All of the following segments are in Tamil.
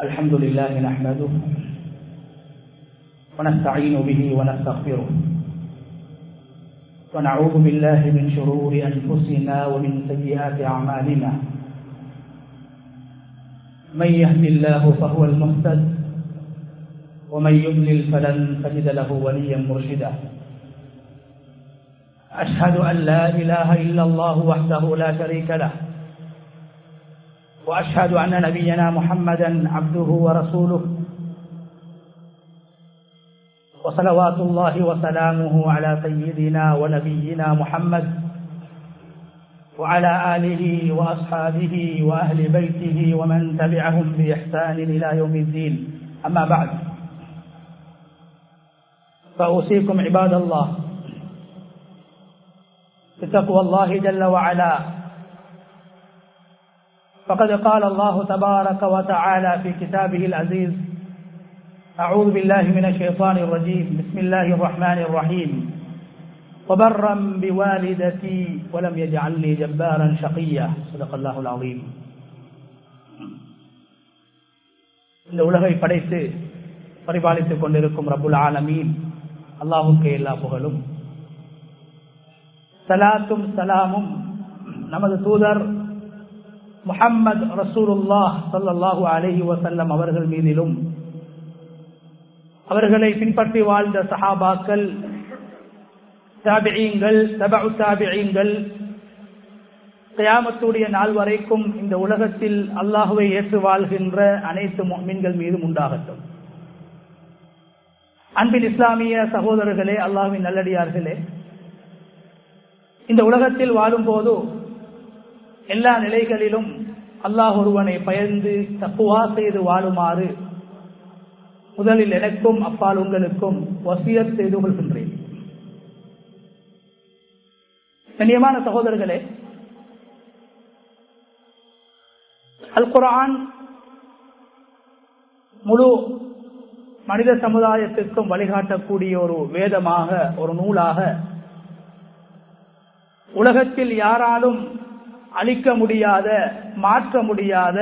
الحمد لله نحمده ونستعين به ونستغفره ونعوذ بالله من شرور أنفسنا ومن سيئات أعمالنا من يهد الله فهو المهتد ومن يضلل فلن تجد له وليا مرشدا أشهد أن لا إله إلا الله وحده لا شريك له وأشهد أن نبينا محمدا عبده ورسوله وصلوات الله وسلامه على سيدنا ونبينا محمد وعلى آله وأصحابه وأهل بيته ومن تبعهم بإحسان إلى يوم الدين أما بعد فأوصيكم عباد الله بتقوى الله جل وعلا فقد قال الله تبارك وتعالى في كتابه العزيز أعوذ بالله من الشيطان الرجيم بسم الله الرحمن الرحيم وبرا بوالدتي ولم يجعلني جبارا شقيا صدق الله العظيم இந்த உலகை படைத்து பரிபாலித்துக் கொண்டிருக்கும் ரபுல் ஆலமீன் அல்லாஹுக்கு எல்லா புகழும் சலாத்தும் சலாமும் நமது தூதர் முஹம்மது ரசூலுல்லாஹ் சல்லாஹூ அலஹி வசல்லம் அவர்கள் மீதிலும் அவர்களை பின்பற்றி வாழ்ந்த சஹாபாக்கள் தாபியங்கள் தபு தாபியங்கள் கயாமத்துடைய நாள் வரைக்கும் இந்த உலகத்தில் அல்லாஹுவை ஏற்று வாழ்கின்ற அனைத்து மீன்கள் மீதும் உண்டாகட்டும் அன்பின் இஸ்லாமிய சகோதரர்களே அல்லாஹின் நல்லடியார்களே இந்த உலகத்தில் வாழும் போது எல்லா நிலைகளிலும் அல்லாஹ் ஒருவனை பயந்து தப்புவா செய்து வாழுமாறு முதலில் எனக்கும் அப்பால் உங்களுக்கும் வசியத் செய்து கொள்கின்றேன் கண்ணியமான சகோதரர்களே அல் குரான் முழு மனித சமுதாயத்திற்கும் வழிகாட்டக்கூடிய ஒரு வேதமாக ஒரு நூலாக உலகத்தில் யாராலும் அழிக்க முடியாத மாற்ற முடியாத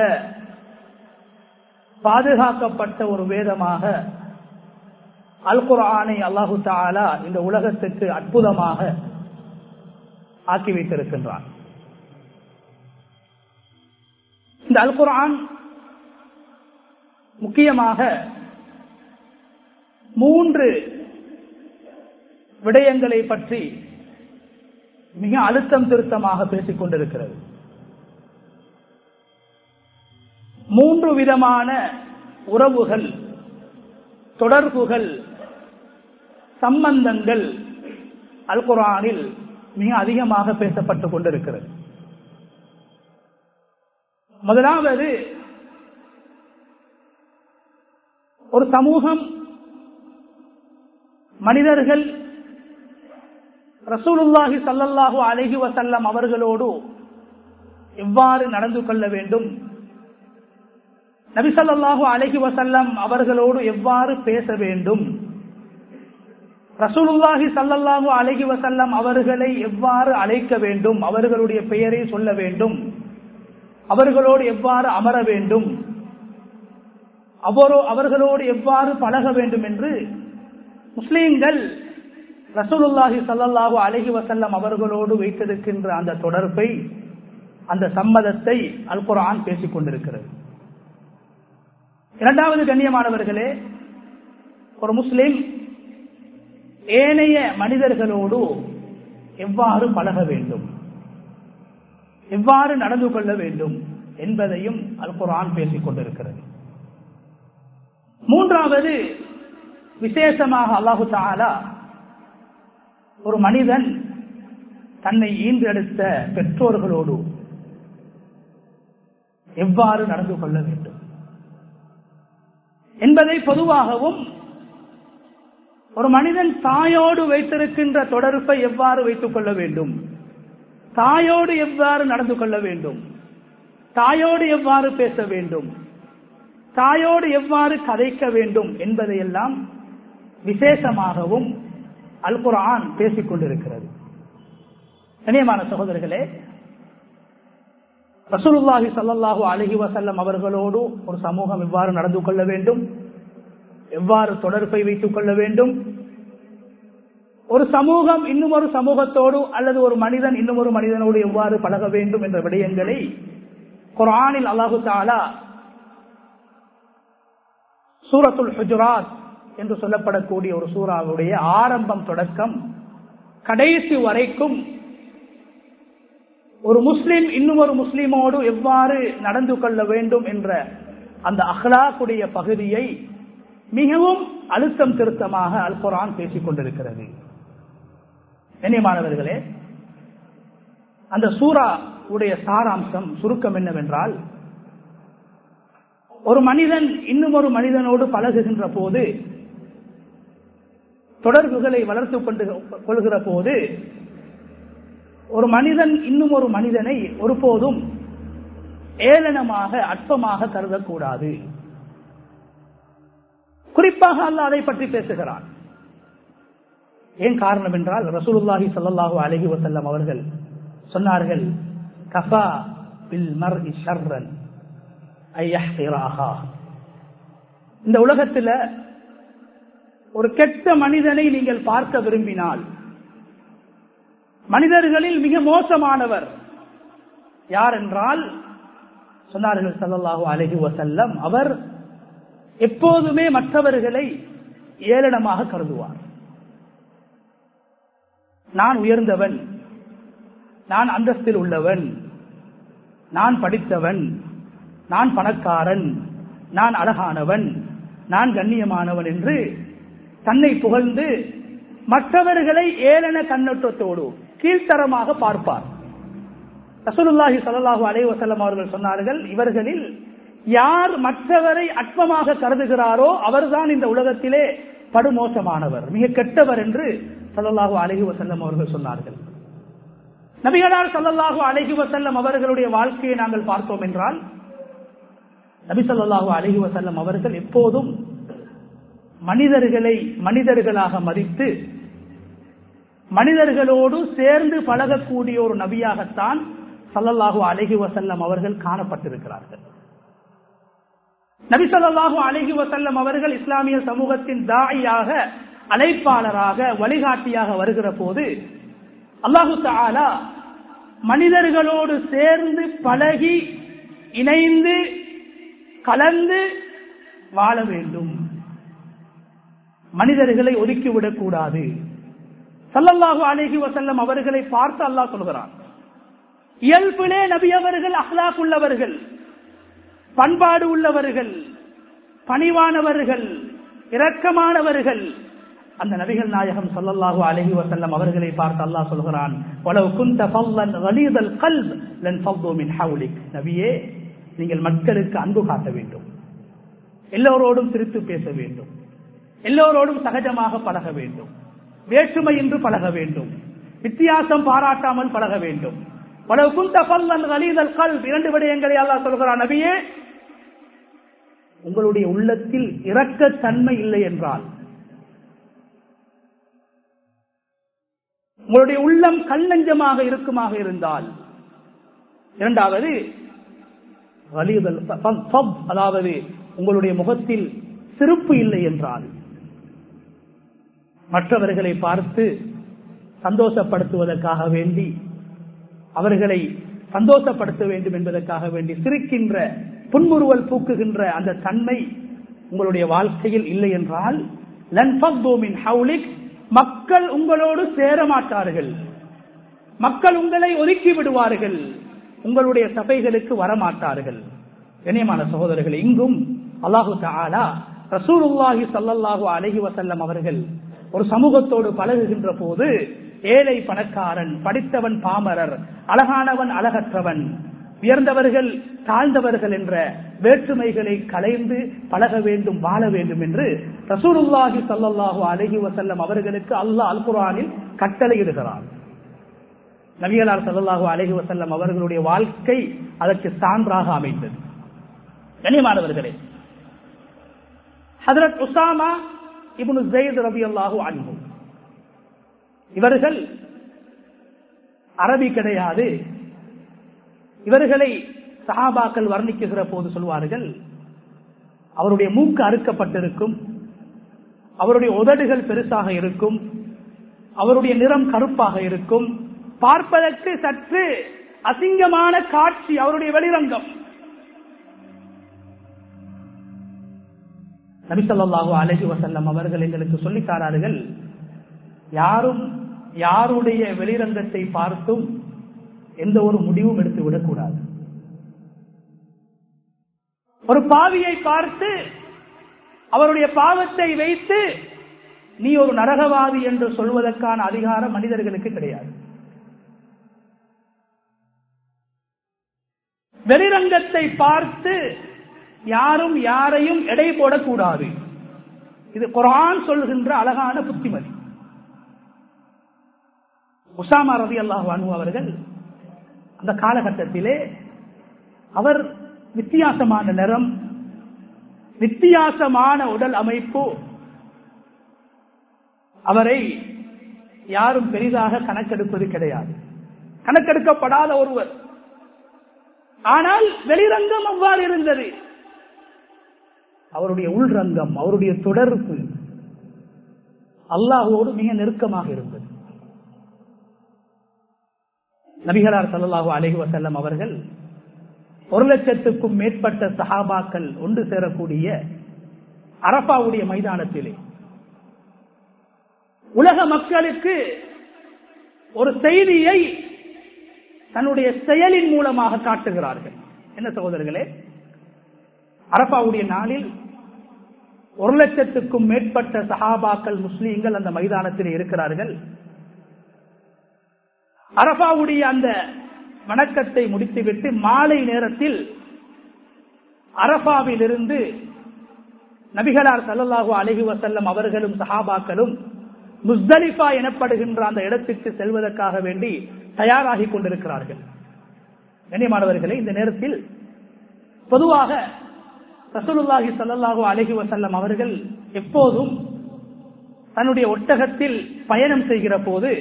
பாதுகாக்கப்பட்ட ஒரு வேதமாக அல் குரானை அல்லாஹு தாலா இந்த உலகத்துக்கு அற்புதமாக ஆக்கி வைத்திருக்கின்றான் இந்த அல் குரான் முக்கியமாக மூன்று விடயங்களை பற்றி மிக அழுத்தம் திருத்தமாக பேசிக் கொண்டிருக்கிறது மூன்று விதமான உறவுகள் தொடர்புகள் சம்பந்தங்கள் அல் குரானில் மிக அதிகமாக பேசப்பட்டுக் கொண்டிருக்கிறது முதலாவது ஒரு சமூகம் மனிதர்கள் ரசூலுல்லாஹி சல்லல்லாஹு அலஹி வசல்லம் அவர்களோடு எவ்வாறு நடந்து கொள்ள வேண்டும் நபிசல்லாஹு அலஹி வசல்லம் அவர்களோடு எவ்வாறு பேச வேண்டும் ரசூலுல்லாஹி சல்லல்லாஹு அலஹி வசல்லம் அவர்களை எவ்வாறு அழைக்க வேண்டும் அவர்களுடைய பெயரை சொல்ல வேண்டும் அவர்களோடு எவ்வாறு அமர வேண்டும் அவரோ அவர்களோடு எவ்வாறு பழக வேண்டும் என்று முஸ்லீம்கள் ரசூலுல்லாஹி சல்லாஹூ அலஹி வசல்லம் அவர்களோடு வைத்திருக்கின்ற அந்த தொடர்பை அந்த சம்மதத்தை அல் குரான் பேசிக் கொண்டிருக்கிறது இரண்டாவது கண்ணியமானவர்களே ஒரு முஸ்லிம் ஏனைய மனிதர்களோடு எவ்வாறு பழக வேண்டும் எவ்வாறு நடந்து கொள்ள வேண்டும் என்பதையும் அல் குரான் பேசிக் கொண்டிருக்கிறது மூன்றாவது விசேஷமாக அல்லாஹு தாலா ஒரு மனிதன் தன்னை ஈன்றெடுத்த பெற்றோர்களோடு எவ்வாறு நடந்து கொள்ள வேண்டும் என்பதை பொதுவாகவும் ஒரு மனிதன் தாயோடு வைத்திருக்கின்ற தொடர்பை எவ்வாறு வைத்துக் கொள்ள வேண்டும் தாயோடு எவ்வாறு நடந்து கொள்ள வேண்டும் தாயோடு எவ்வாறு பேச வேண்டும் தாயோடு எவ்வாறு கதைக்க வேண்டும் என்பதையெல்லாம் விசேஷமாகவும் அல் குரான் பேசிக் கொண்டிருக்கிறது கண்ணியமான சகோதரர்களே ரசூலுல்லாஹி ஸல்லல்லாஹு அலைஹி வஸல்லம் அவர்களோடு ஒரு சமூகம் எவ்வாறு நடந்து கொள்ள வேண்டும் எவ்வாறு தொடர்பை வைத்துக் கொள்ள வேண்டும் ஒரு சமூகம் இன்னும் ஒரு சமூகத்தோடு அல்லது ஒரு மனிதன் இன்னும் ஒரு மனிதனோடு எவ்வாறு பழக வேண்டும் என்ற விடயங்களை குரானில் அல்லாஹு தாலா சூரத்துல் ஹுஜராத் என்று சொல்லப்படக்கூடிய ஒரு சூறாவுடைய ஆரம்பம் தொடக்கம் கடைசி வரைக்கும் ஒரு முஸ்லிம் இன்னும் ஒரு முஸ்லிமோடு எவ்வாறு நடந்து கொள்ள வேண்டும் என்ற அந்த அஹ்லாக்குடைய பகுதியை மிகவும் அழுத்தம் திருத்தமாக அல் குரான் பேசிக் கொண்டிருக்கிறது கண்ணியமானவர்களே அந்த சூரா உடைய சாராம்சம் சுருக்கம் என்னவென்றால் ஒரு மனிதன் இன்னும் ஒரு மனிதனோடு பழகுகின்ற போது தொடர்புகளை வளர்த்துக் கொண்டு கொள்கிற போது ஒரு மனிதன் இன்னும் ஒரு மனிதனை ஒருபோதும் ஏளனமாக அற்பமாக கருதக்கூடாது குறிப்பாக அல்ல அதை பற்றி பேசுகிறான் ஏன் காரணம் என்றால் ரசூலுல்லாஹி சல்லாஹூ அலஹி வசல்லம் அவர்கள் சொன்னார்கள் கஃபா பில் மர் ஷர்ரன் இந்த உலகத்தில் ஒரு கெட்ட மனிதனை நீங்கள் பார்க்க விரும்பினால் மனிதர்களில் மிக மோசமானவர் யார் என்றால் சொன்னார்கள் சல்லாஹூ அலஹி வசல்லம் அவர் எப்போதுமே மற்றவர்களை ஏளனமாக கருதுவார் நான் உயர்ந்தவன் நான் அந்தஸ்தில் உள்ளவன் நான் படித்தவன் நான் பணக்காரன் நான் அழகானவன் நான் கண்ணியமானவன் என்று தன்னை புகழ்ந்து மற்றவர்களை ஏளன கண்ணோட்டத்தோடு கீழ்த்தரமாக பார்ப்பார் ரசூலுல்லாஹி சல்லாஹூ அலை வசல்லம் அவர்கள் சொன்னார்கள் இவர்களில் யார் மற்றவரை அற்பமாக கருதுகிறாரோ அவர்தான் இந்த உலகத்திலே படுமோசமானவர் மிக கெட்டவர் என்று சல்லாஹூ அலஹி வசல்லம் அவர்கள் சொன்னார்கள் நபிகளார் சல்லாஹூ அலஹி வசல்லம் அவர்களுடைய வாழ்க்கையை நாங்கள் பார்த்தோம் என்றால் நபி சொல்லாஹூ அலஹி வசல்லம் அவர்கள் எப்போதும் மனிதர்களை மனிதர்களாக மதித்து மனிதர்களோடு சேர்ந்து பழகக்கூடிய ஒரு நபியாகத்தான் சல்லல்லாஹூ அலஹி வசல்லம் அவர்கள் காணப்பட்டிருக்கிறார்கள் நபிசல்லாஹு அலஹி வசல்லம் அவர்கள் இஸ்லாமிய சமூகத்தின் தாயாக அழைப்பாளராக வழிகாட்டியாக வருகிற போது அல்லாஹு தாலா மனிதர்களோடு சேர்ந்து பழகி இணைந்து கலந்து வாழ வேண்டும் மனிதர்களை ஒதுக்கிவிடக் கூடாது சல்லல்லாஹு அலஹி வசல்லம் அவர்களை பார்த்து அல்லாஹ் சொல்கிறான் இயல்பிலே நபி அவர்கள் அஹ்லாக் உள்ளவர்கள் பண்பாடு உள்ளவர்கள் பணிவானவர்கள் இரக்கமானவர்கள் அந்த நபிகள் நாயகம் சொல்லல்லாஹு அலஹி வசல்லம் அவர்களை பார்த்து அல்லாஹ் சொல்கிறான் நபியே நீங்கள் மக்களுக்கு அன்பு காட்ட வேண்டும் எல்லோரோடும் சிரித்து பேச வேண்டும் எல்லோரோடும் சகஜமாக பழக வேண்டும் வேற்றுமை என்று பழக வேண்டும் வித்தியாசம் பாராட்டாமல் பழக வேண்டும் இரண்டு விடயங்களை அல்லாஹ் சொல்கிறான் நபியே உங்களுடைய உள்ளத்தில் இரக்கத்தன்மை இல்லை என்றால் உங்களுடைய உள்ளம் கல்லஞ்சமாக இருக்குமாக இருந்தால் இரண்டாவது அதாவது உங்களுடைய முகத்தில் சிறப்பு இல்லை என்றால் மற்றவர்களை பார்த்து சந்தோஷப்படுத்துவதற்காக வேண்டி அவர்களை சந்தோஷப்படுத்த வேண்டும் என்பதற்காக வேண்டி சிரிக்கின்ற புன்முறுவல் பூக்குகின்ற அந்த தன்மை உங்களுடைய வாழ்க்கையில் இல்லை என்றால் மக்கள் உங்களோடு சேர மாட்டார்கள் மக்கள் உங்களை ஒதுக்கி விடுவார்கள் உங்களுடைய சபைகளுக்கு வரமாட்டார்கள் கண்ணியமான சகோதரர்கள் இங்கும் அல்லாஹு தாலா ரசூலுல்லாஹி சல்லல்லாஹு அலஹி வசல்லம் அவர்கள் ஒரு சமூகத்தோடு பழகுகின்ற போது ஏழை பணக்காரன் படித்தவன் பாமரர் அழகானவன் அழகற்றவன் உயர்ந்தவர்கள் தாழ்ந்தவர்கள் என்ற வேற்றுமைகளை களைந்து பழக வேண்டும் வாழ வேண்டும் என்று ரசூலுல்லாஹி சல்லாஹூ அலஹி வசல்லம் அவர்களுக்கு அல்லாஹ் அல் குரானில் கட்டளையிடுகிறார் நபியலார் சல்லாஹூ அலஹி வசல்லம் அவர்களுடைய வாழ்க்கை அதற்கு சான்றாக அமைந்தது கண்ணியமானவர்களே ஹதரத் உசாமா இப்னு ஜெயித் ரபி அல்லாஹு அன்பு இவர்கள் அரபி கிடையாது இவர்களை சஹாபாக்கள் வர்ணிக்குகிற போது சொல்வார்கள் அவருடைய மூக்கு அறுக்கப்பட்டிருக்கும் அவருடைய உதடுகள் பெருசாக இருக்கும் அவருடைய நிறம் கருப்பாக இருக்கும் பார்ப்பதற்கு சற்று அசிங்கமான காட்சி அவருடைய வெளிரங்கம் நபிசல்லாஹு அலஹி வசல்லம் அவர்கள் எங்களுக்கு சொல்லித்தாரார்கள் யாரும் யாருடைய வெளிரங்கத்தை பார்த்தும் எந்த ஒரு முடிவும் எடுத்து விடக்கூடாது ஒரு பாவியை பார்த்து அவருடைய பாவத்தை வைத்து நீ ஒரு நரகவாதி என்று சொல்வதற்கான அதிகாரம் மனிதர்களுக்கு கிடையாது வெளிரங்கத்தை பார்த்து யாரும் யாரையும் எடை போடக்கூடாது இது குரான் சொல்கின்ற அழகான புத்திமதி உசாமா ரவி அல்லாஹ் அனு அவர்கள் அந்த காலகட்டத்திலே அவர் வித்தியாசமான நிறம் வித்தியாசமான உடல் அமைப்பு அவரை யாரும் பெரிதாக கணக்கெடுப்பது கிடையாது கணக்கெடுக்கப்படாத ஒருவர் ஆனால் வெளிரங்கம் அவ்வாறு இருந்தது அவருடைய உள்ரங்கம் அவருடைய தொடர்பு அல்லாஹோடு மிக நெருக்கமாக இருந்தது நபிகளார் சல்லாஹூ அலஹி வசல்லம் அவர்கள் ஒரு லட்சத்துக்கும் மேற்பட்ட சஹாபாக்கள் ஒன்று சேரக்கூடிய அரபாவுடைய மைதானத்திலே உலக மக்களுக்கு ஒரு செய்தியை தன்னுடைய செயலின் மூலமாக காட்டுகிறார்கள் என்ன சகோதரர்களே அரபாவுடைய நாளில் ஒரு லட்சத்துக்கும் மேற்பட்ட சஹாபாக்கள் முஸ்லீம்கள் அந்த மைதானத்தில் இருக்கிறார்கள் அரபாவுடைய அந்த வணக்கத்தை முடித்துவிட்டு மாலை நேரத்தில் அரபாவில் இருந்து நபிகளார் சல்லல்லாஹு அலஹி வசல்லம் அவர்களும் சஹாபாக்களும் முஸ்தலிஃபா எனப்படுகின்ற அந்த இடத்துக்கு செல்வதற்காக வேண்டி தயாராகி கொண்டிருக்கிறார்கள் கண்ணியமானவர்களே இந்த நேரத்தில் பொதுவாக ரசூலுல்லாஹி சல்லாஹூ அலஹி வசல்லம் அவர்கள் எப்போதும் தன்னுடைய ஒட்டகத்தில் பயணம் செய்கிற போது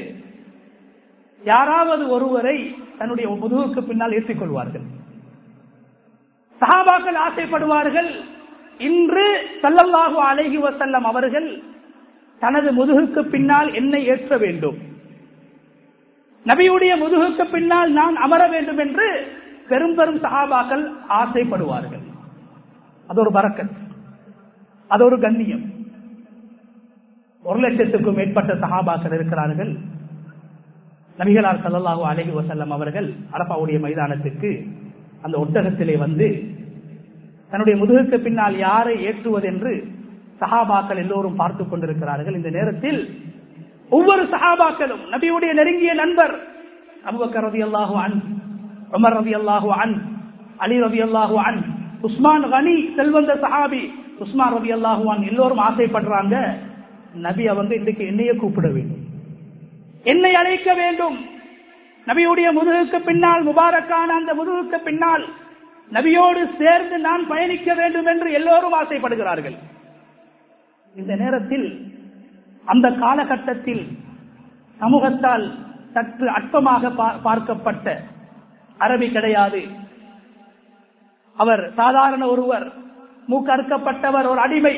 யாராவது ஒருவரை தன்னுடைய முதுகுக்கு பின்னால் ஏற்றிக் கொள்வார்கள் சஹாபாக்கள் ஆசைப்படுவார்கள் இன்று சல்லல்லாஹு அலஹி வசல்லம் அவர்கள் தனது முதுகுக்கு பின்னால் என்னை ஏற்ற வேண்டும் நபியுடைய முதுகுக்கு பின்னால் நான் அமர வேண்டும் என்று பெரும் பெரும் சகாபாக்கள் ஆசைப்படுவார்கள் அது ஒரு பறக்கத் அது ஒரு கண்ணியம் ஒரு லட்சத்துக்கும் மேற்பட்ட சகாபாக்கள் இருக்கிறார்கள் நபிகளார் சல்லாஹூ அலஹி வசல்லம் அவர்கள் அரப்பாவுடைய மைதானத்துக்கு அந்த ஒட்டகத்திலே வந்து தன்னுடைய முதுகுக்கு பின்னால் யாரை ஏற்றுவது என்று சஹாபாக்கள் எல்லோரும் பார்த்துக் கொண்டிருக்கிறார்கள் இந்த நேரத்தில் ஒவ்வொரு சஹாபாக்களும் நபியுடைய நெருங்கிய நண்பர் அபுபக்கர் ரவி அல்லாஹு அன் உமர் ரவி அல்லாஹு அன் அலி ரவி அல்லாஹு அன் உஸ்மான் கனி செல்வந்த சஹாபி உஸ்மான் ரவி அல்லாஹு அன் எல்லோரும் ஆசைப்படுறாங்க நபி அவங்க இன்றைக்கு என்னையே கூப்பிட வேண்டும் என்னை அழைக்க வேண்டும் நபியுடைய முதுகுக்கு பின்னால் முபாரக்கான அந்த முதுகுக்கு பின்னால் நபியோடு சேர்ந்து நான் பயணிக்க வேண்டும் என்று எல்லோரும் ஆசைப்படுகிறார்கள் இந்த நேரத்தில் அந்த காலகட்டத்தில் சமூகத்தால் சற்று அற்பமாக பார்க்கப்பட்ட அரபி கிடையாது அவர் சாதாரண ஒருவர் மூக்கறுக்கப்பட்டவர் ஒரு அடிமை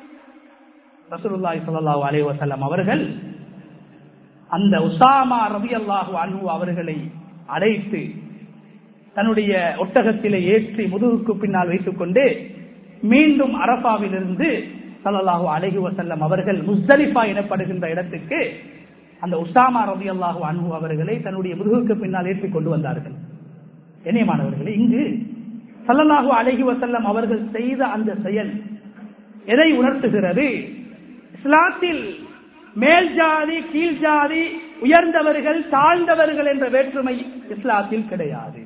ரசூலுல்லாஹி ஸல்லல்லாஹு அலைஹி வஸல்லம் அவர்கள் அந்த உசாமா ரவி அல்லாஹு அன்பு அவர்களை அழைத்து தன்னுடைய ஒட்டகத்திலே ஏற்றி முதுகுக்கு பின்னால் வைத்துக் கொண்டு மீண்டும் அரபாவிலிருந்து சல்லாஹூ அலஹி வசல்லம் அவர்கள் முஸ்தலிஃபா எனப்படுகின்ற இடத்துக்கு அந்த உசாமா ரவி அல்லாஹூ அன்பு அவர்களை தன்னுடைய முதுகுக்கு பின்னால் ஏற்றிக் கொண்டு வந்தார்கள் இணையமானவர்களே இங்கு சல்லல்லாஹூ அலஹி வசல்லம் அவர்கள் செய்த அந்த செயல் எதை உணர்த்துகிறது இஸ்லாத்தில் மேல் ஜாதி கீழ் ஜாதி உயர்ந்தவர்கள் தாழ்ந்தவர்கள் என்ற வேற்றுமை இஸ்லாத்தில் கிடையாது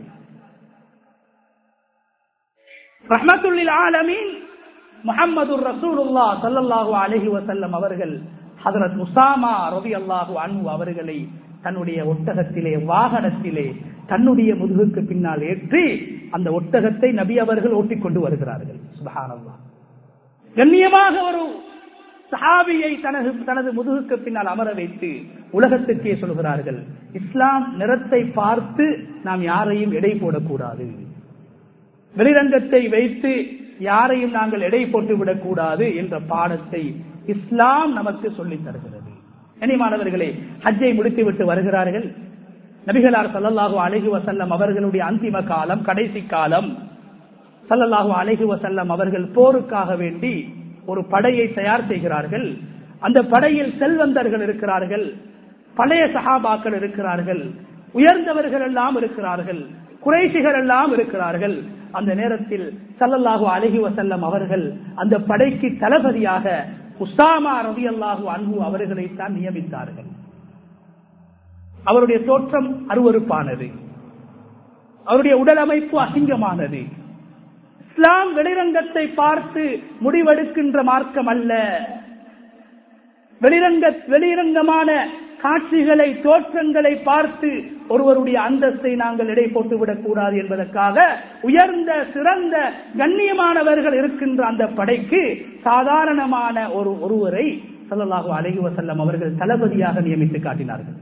ரஹமத்துல்லில் ஆலமீன் முகமது ரசூலுல்லா சல்லல்லாஹு அலஹி வசல்லம் அவர்கள் ஹதரத் முசாமா ரவி அல்லாஹு அன்பு அவர்களை தன்னுடைய ஒட்டகத்திலே வாகனத்திலே தன்னுடைய முதுகுக்கு பின்னால் ஏற்றி அந்த ஒட்டகத்தை நபி அவர்கள் ஓட்டிக்கொண்டு வருகிறார்கள் சுபஹானல்லா கண்ணியமாக ஒரு சஹாபியை தனது தனது முதுகுக்கு பின்னால் அமர வைத்து உலகத்துக்கே சொல்கிறார்கள் இஸ்லாம் நிறத்தை பார்த்து நாம் யாரையும் எடை போடக்கூடாது வெளிரங்கத்தை வைத்து யாரையும் நாங்கள் எடை போட்டு விடக்கூடாது என்ற பாடத்தை இஸ்லாம் நமக்கு சொல்லித் தருகிறது கனிமானவர்களே ஹஜ்ஜை முடித்துவிட்டு வருகிறார்கள் நபிகளார் சல்லல்லாஹு அலைஹி வசல்லம் அவர்களுடைய அந்திம காலம் கடைசி காலம் சல்லல்லாஹு அலைஹி வசல்லம் அவர்கள் போருக்காக வேண்டி ஒரு படையை தயார் செய்கிறார்கள் அந்த படையில் செல்வந்தர்கள் இருக்கிறார்கள் பழைய சகாபாக்கள் இருக்கிறார்கள் உயர்ந்தவர்கள் எல்லாம் இருக்கிறார்கள் குறைசிகள் எல்லாம் இருக்கிறார்கள் அந்த நேரத்தில் சல்லல்லாஹு அலஹி வசல்லம் அவர்கள் அந்த படைக்கு தளபதியாக உசாமா ரவி அல்லாஹு அன்பு அவர்களைத்தான் நியமித்தார்கள் அவருடைய தோற்றம் அருவறுப்பானது அவருடைய உடல் அமைப்பு அசிங்கமானது இஸ்லாம் வெளிரங்கத்தை பார்த்து முடிவெடுக்கின்ற மார்க்கம் அல்ல வெளிரங்க வெளிரங்கமான காட்சிகளை தோற்றங்களை பார்த்து ஒருவருடைய அந்தஸ்தை நாங்கள் இடை போட்டுவிடக் கூடாது என்பதற்காக உயர்ந்த சிறந்த கண்ணியமானவர்கள் இருக்கின்ற அந்த படைக்கு சாதாரணமான ஒரு ஒருவரை சல்லல்லாஹு அலஹி வசல்லம் அவர்கள் தளபதியாக நியமித்து காட்டினார்கள்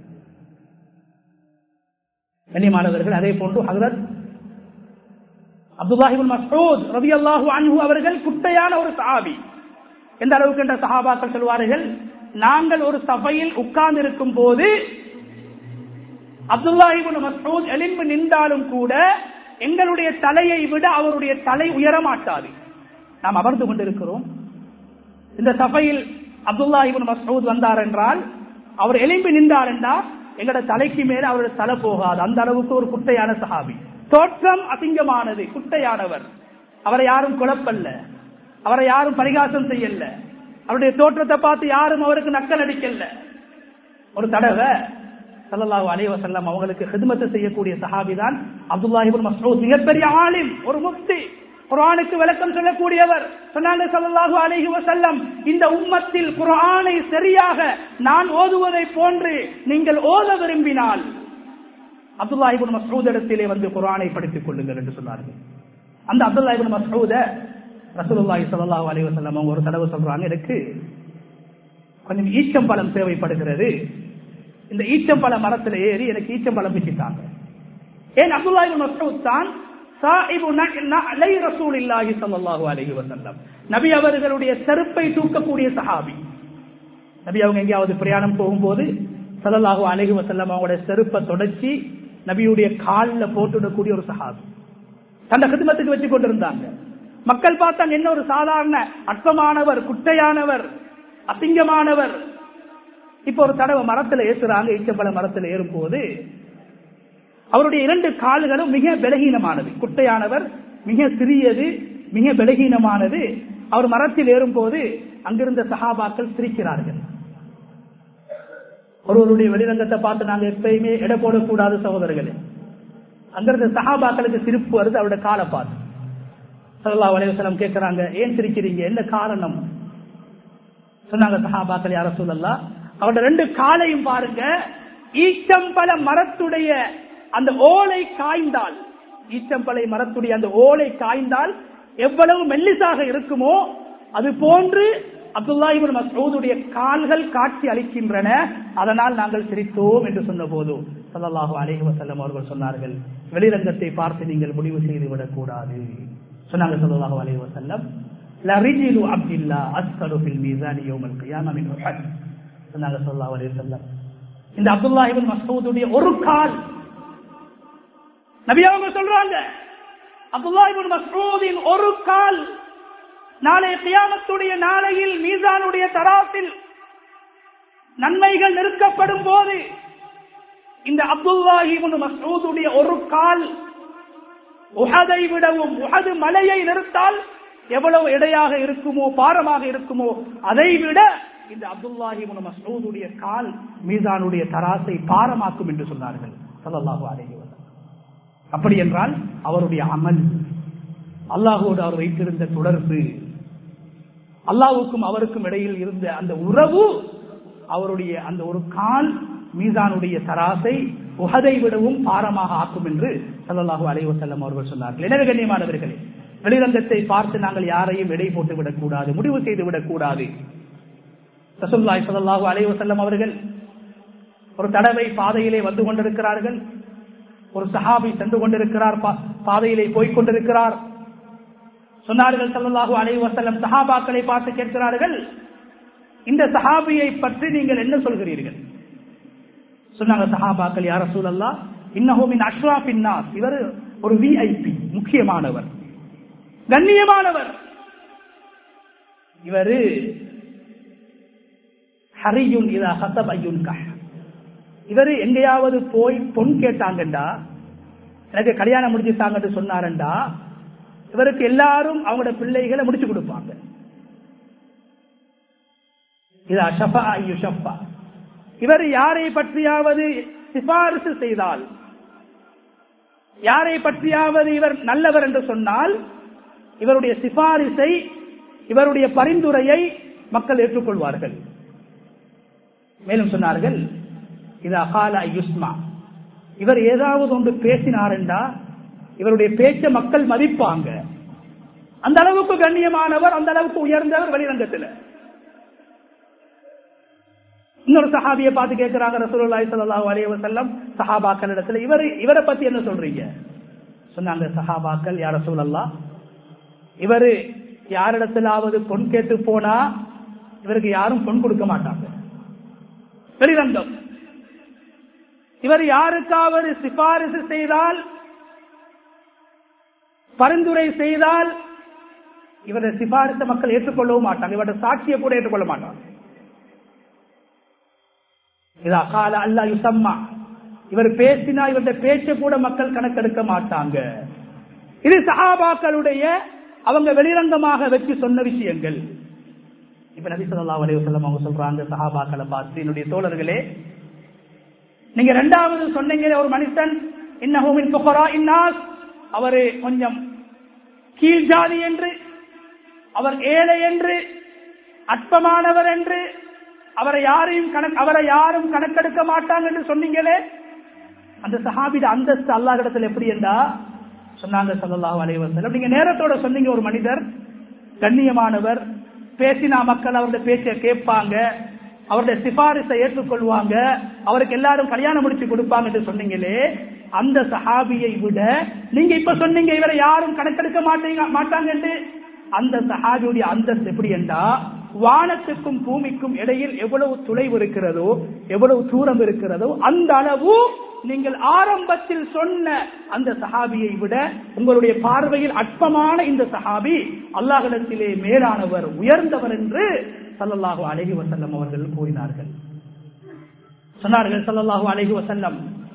கண்ணியமானவர்கள் அதே போன்று ஹசரத் அப்துல்லாஹிபுல் மசூத் ரவி அல்லாஹு அன்ஹு அவர்கள் குட்டையான ஒரு சஹாபி எந்த அளவுக்கு என்ற சஹாபாக்கள் சொல்வார்கள் நாங்கள் ஒரு சபையில் உட்கார்ந்து இருக்கும் போது அப்துல்லாஹிபுல் மசூத் எலும்பு நின்றாலும் கூட எங்களுடைய தலையை விட அவருடைய தலை உயரமாட்டாது நாம் அமர்ந்து கொண்டிருக்கிறோம் இந்த சபையில் அப்துல்லாஹிபுல் மசூத் வந்தார் என்றால் அவர் எலும்பி நின்றார் என்றால் எங்களோட தலைக்கு மேல அவருடைய தலை போகாது அந்த அளவுக்கு ஒரு குட்டையான சஹாபி தோற்றம் அசிங்கமானது குட்டையானவர் அவரை யாரும் குழப்பல்ல அவரை யாரும் பரிகாசம் செய்யல அவருடைய தோற்றத்தை பார்த்து யாரும் அவருக்கு நக்கல் அடிக்கல ஒரு தடவை சல்லல்லாஹு அலைஹி வஸல்லம் அவங்களுக்கு ஹிதமத்தை செய்யக்கூடிய சஹாபி தான் அப்துல்லாஹிபின் மஸ்ஊத் மிகப்பெரிய ஆலிம் ஒரு முஃப்தி குர்ஆனுக்கு விளக்கம் சொல்லக்கூடியவர் சொன்னாங்க சல்லல்லாஹு அலைஹி வஸல்லம் இந்த உம்மத்தில் குர்ஆனை சரியாக நான் ஓதுவதை போன்று நீங்கள் ஓத விரும்பினால் அப்துல்லாஹிபின் மஸ்ஊத் இடத்திலே வந்து குர்ஆனை படித்துக் கொள்ளுங்கள் என்று சொன்னார்கள் அந்த அப்துல்லாஹிபின் மஸ்ஊத ரசூலுல்லாஹி ஸல்லல்லாஹு அலைஹி வஸல்லம் அவங்க ஒரு தடவை சொல்றாங்க எனக்கு கொஞ்சம் ஈச்சம்பழம் தேவைப்படுகிறது இந்த ஈச்சம்பழ மரத்துல ஏறி எனக்கு ஈச்சம்பழம் பிச்சுட்டாங்க ஏன் அப்துல்லாஹிபின் மஸ்ஊத் தான் நபி அவர்களுடைய செருப்பை தூக்கக்கூடிய சஹாபி நபி அவங்க எங்கேயாவது பிரயாணம் போகும்போது சல்லல்லாஹு அலஹி வசல்லம் அவங்களுடைய செருப்பை தொடச்சி நபியுடைய காலில் போட்டுடக்கூடிய ஒரு சஹாபி தந்த கிருமத்துக்கு வச்சு கொண்டிருந்தாங்க மக்கள் பார்த்தாங்க என்ன ஒரு சாதாரண அற்பமானவர் குட்டையானவர் அசிங்கமானவர் இப்ப ஒரு தடவை மரத்துல ஏசுறாங்க ஈச்சப்பழ மரத்துல ஏறும் போது அவருடைய இரண்டு கால்களும் மிக பலகீனமானது குட்டையானவர் மிக சிறியது மிக பலகீனமானது அவர் மரத்தில் ஏறும் போது அங்கிருந்த சகாபாக்கள் சிரிக்கிறார்கள் ஒருவருடைய வெளிரங்கத்தை பார்த்து நாங்க எப்பயுமே எடை போடக்கூடாது சகோதரர்களே அங்கிருந்த சகாபாக்களுக்கு சிரிப்பு வருது அவருடைய காலை பார்த்து சல்லா வலைவசலம் கேட்கிறாங்க ஏன் சிரிக்கிறீங்க என்ன காரணம் சொன்னாங்க சஹாபாக்கள் யார சொல்லலாம் அவருடைய ரெண்டு காலையும் பாருங்க ஈச்சம்பழ மரத்துடைய அந்த ஓலை காய்ந்தால் ஈச்சம்பளை மரத்துடைய அந்த ஓலை காய்ந்தால் எவ்வளவு மெல்லிசாக இருக்குமோ அது போன்று அப்துல்லாஹிபின் மசூதுடைய கால்கள் காட்சி அளிக்கின்றன அதனால் நாங்கள் சிரித்தோம் என்று சொன்ன போது சல்லாஹூ அலேஹி வசல்லம் அவர்கள் சொன்னார்கள் வெளிரங்கத்தை பார்த்து நீங்கள் முடிவு செய்து விடக் கூடாது சொன்னாங்க சல்லாஹூ அலேஹி வசல்லம் லரிஜிலு அப்துல்லா அஸ்கரு ஃபில் மீசானி யௌமல் கியாமா மின் உஹத் சொன்னாங்க சல்லாஹூ அலைஹி வஸல்லம் இந்த அப்துல்லாஹிபின் மசூதுடைய ஒரு கால் நபி அவங்க சொல்றாங்க அப்துல்லாஹிபின் மசூதின் ஒரு கால் நாளைய கியாமத்துடைய நாளையில் மீசானுடைய தராசில் நன்மைகள் நிறுக்கப்படும் போது இந்த அப்துல்லாஹிபின் மசூதுடைய ஒரு கால் உஹதை விடவும் உஹது மலையை நிறுத்தால் எவ்வளவு எடையாக இருக்குமோ பாரமாக இருக்குமோ அதை விட இந்த அப்துல்லாஹிபின் மசூதுடைய கால் மீசானுடைய தராசை பாரமாக்கும் என்று சொன்னார்கள் சல்லல்லாஹு அலைஹி வஸல்லம் அப்படி என்றால் அவருடைய அமல் அல்லாஹோடு அவர் வைத்திருந்த தொடர்பு அல்லாவுக்கும் அவருக்கும் இடையில் இருந்த அந்த உறவு அவருடைய அந்த ஒரு கால் மீசானுடைய தராசை உகதை விடவும் பாரமாக ஆக்கும் என்று சல்லாஹூ அலைவசல்லம் அவர்கள் சொன்னார்கள் எனவே கண்ணியமானவர்களே வெளிரங்கத்தை பார்த்து நாங்கள் யாரையும் எடை போட்டு விடக்கூடாது முடிவு செய்து விடக்கூடாது ரசூல்லாய் சல்லாஹூ அலைவசல்லம் அவர்கள் ஒரு தடவை பாதையிலே வந்து கொண்டிருக்கிறார்கள் ஒரு சஹாபி சென்று கொண்டிருக்கிறார் பாதையிலே போய்க் கொண்டிருக்கிறார் சொன்னார்கள் சல்லாஹூ அலை வசல்லம் சஹாபாக்களை பார்த்து கேட்கிறார்கள் இந்த சஹாபியை பற்றி நீங்கள் என்ன சொல்கிறீர்கள் சொன்னாங்க சஹாபாக்கள் யார சூழல்லா இன்னஹோமின் அஷ்ராப் இன்னாஸ் இவர் ஒரு விஐபி முக்கியமானவர் கண்ணியமானவர் இவரு ஹரியுன் இதா ஹசப் ஐயுன் கஹ் இவரு எங்கேயாவது போய் பொன் கேட்டாங்கண்டா எனக்கு கல்யாணம் முடிச்சுட்டாங்கன்னு சொன்னாரண்டா இவருக்கு எல்லாரும் அவங்களோட பிள்ளைகளை முடிச்சு கொடுப்பாங்க இதா ஷஃபா ஐயு ஷஃபா இவர் யாரை பற்றியாவது சிபாரிசு செய்தால் யாரை பற்றியாவது இவர் நல்லவர் என்று சொன்னால் இவருடைய சிபாரிசை இவருடைய பரிந்துரையை மக்கள் ஏற்றுக்கொள்வார்கள் மேலும் சொன்னார்கள் இது அகால யுஸ்மா இவர் ஏதாவது ஒன்று பேசினார்டா இவருடைய பேச்ச மக்கள் மதிப்பாங்க அந்த அளவுக்கு கண்ணியமானவர் அந்த அளவுக்கு உயர்ந்தவர் வெளிரங்கத்தில் இன்னொரு சஹாபியை பார்த்து கேட்கிறாங்க ரசூலுல்லாஹி ஸல்லல்லாஹு அலைஹி வஸல்லம் சஹாபாக்கள் இடத்துல இவர் இவரை பத்தி என்ன சொல்றீங்க சொன்னாங்க சஹாபாக்கள் யார் ரசூலல்லாஹ் இவரு யாரிடத்திலாவது பொன் கேட்டு போனா இவருக்கு யாரும் பொன் கொடுக்க மாட்டாங்க வெளிரங்கம் இவர் யாருக்காவது சிபாரிசு செய்தால் பரிந்துரை செய்தால் இவரை சிபாரிச மக்கள் ஏற்றுக்கொள்ளவும் மாட்டாங்க இவருடைய சாட்சியை கூட ஏற்றுக்கொள்ள மாட்டாங்க இதா கால அல்லா யுசம்மா இவர் பேசினா இவருடைய பேச்சை கூட மக்கள் கணக்கெடுக்க மாட்டாங்க இது சஹாபாக்களுடைய அவங்க வெளிரங்கமாக வச்சு சொன்ன விஷயங்கள் இப்ப நபி சொல்லா அலைவசல்லம் அவங்க சொல்றாங்க சஹாபாக்களை பார்த்து என்னுடைய தோழர்களே நீங்க ரெண்டாவது சொன்னீங்க ஒரு மனுஷன் இன்னஹூமின் புகரா இன்னாஸ் அவரு கொஞ்சம் கீழ் ஜாதி என்று அவர் ஏழை என்று அற்பமானவர் என்று அவரை யாரையும் கணக்கு அவரை யாரும் கணக்கெடுக்க மாட்டாங்க என்று சொன்னீங்களே அந்த சஹாபிட அந்தஸ்து அல்லாஹிடத்தில் எப்படி என்றா சொன்னாங்க சல்லாஹ் அலைவசல்லம் நீங்க நேரத்தோட சொன்னீங்க ஒரு மனிதர் கண்ணியமானவர் பேசினா மக்கள் அவருடைய பேச்சை கேட்பாங்க அவருடைய சிபாரிசை ஏற்றுக்கொள்வாங்க அவருக்கு எல்லாரும் கல்யாணம் முடிச்சு கொடுப்பாங்க என்று சொன்னீங்களே அந்த சஹாபியை விட நீங்க இப்ப சொன்னீங்க இவரை யாரும் கணக்கெடுக்க மாட்டீங்க மாட்டாங்க என்று அந்த சஹாபியுடைய அந்தஸ்து எப்படி என்றா வானத்துக்கும் பூமிக்கும் இடையில் எவ்வளவு துளைவு இருக்கிறதோ எவ்வளவு தூரம் இருக்கிறதோ அந்த அளவு நீங்கள் ஆரம்பத்தில் சொன்ன அந்த சஹாபியை விட உங்களுடைய பார்வையில் அற்பமான இந்த சஹாபி அல்லாஹிடத்திலே மேலானவர் உயர்ந்தவர் என்று சல்லல்லாஹு அலஹி வசல்லம் அவர்கள் கூறினார்கள் சொன்னார்கள் சல்லல்லாஹு அலஹி வசல்லம்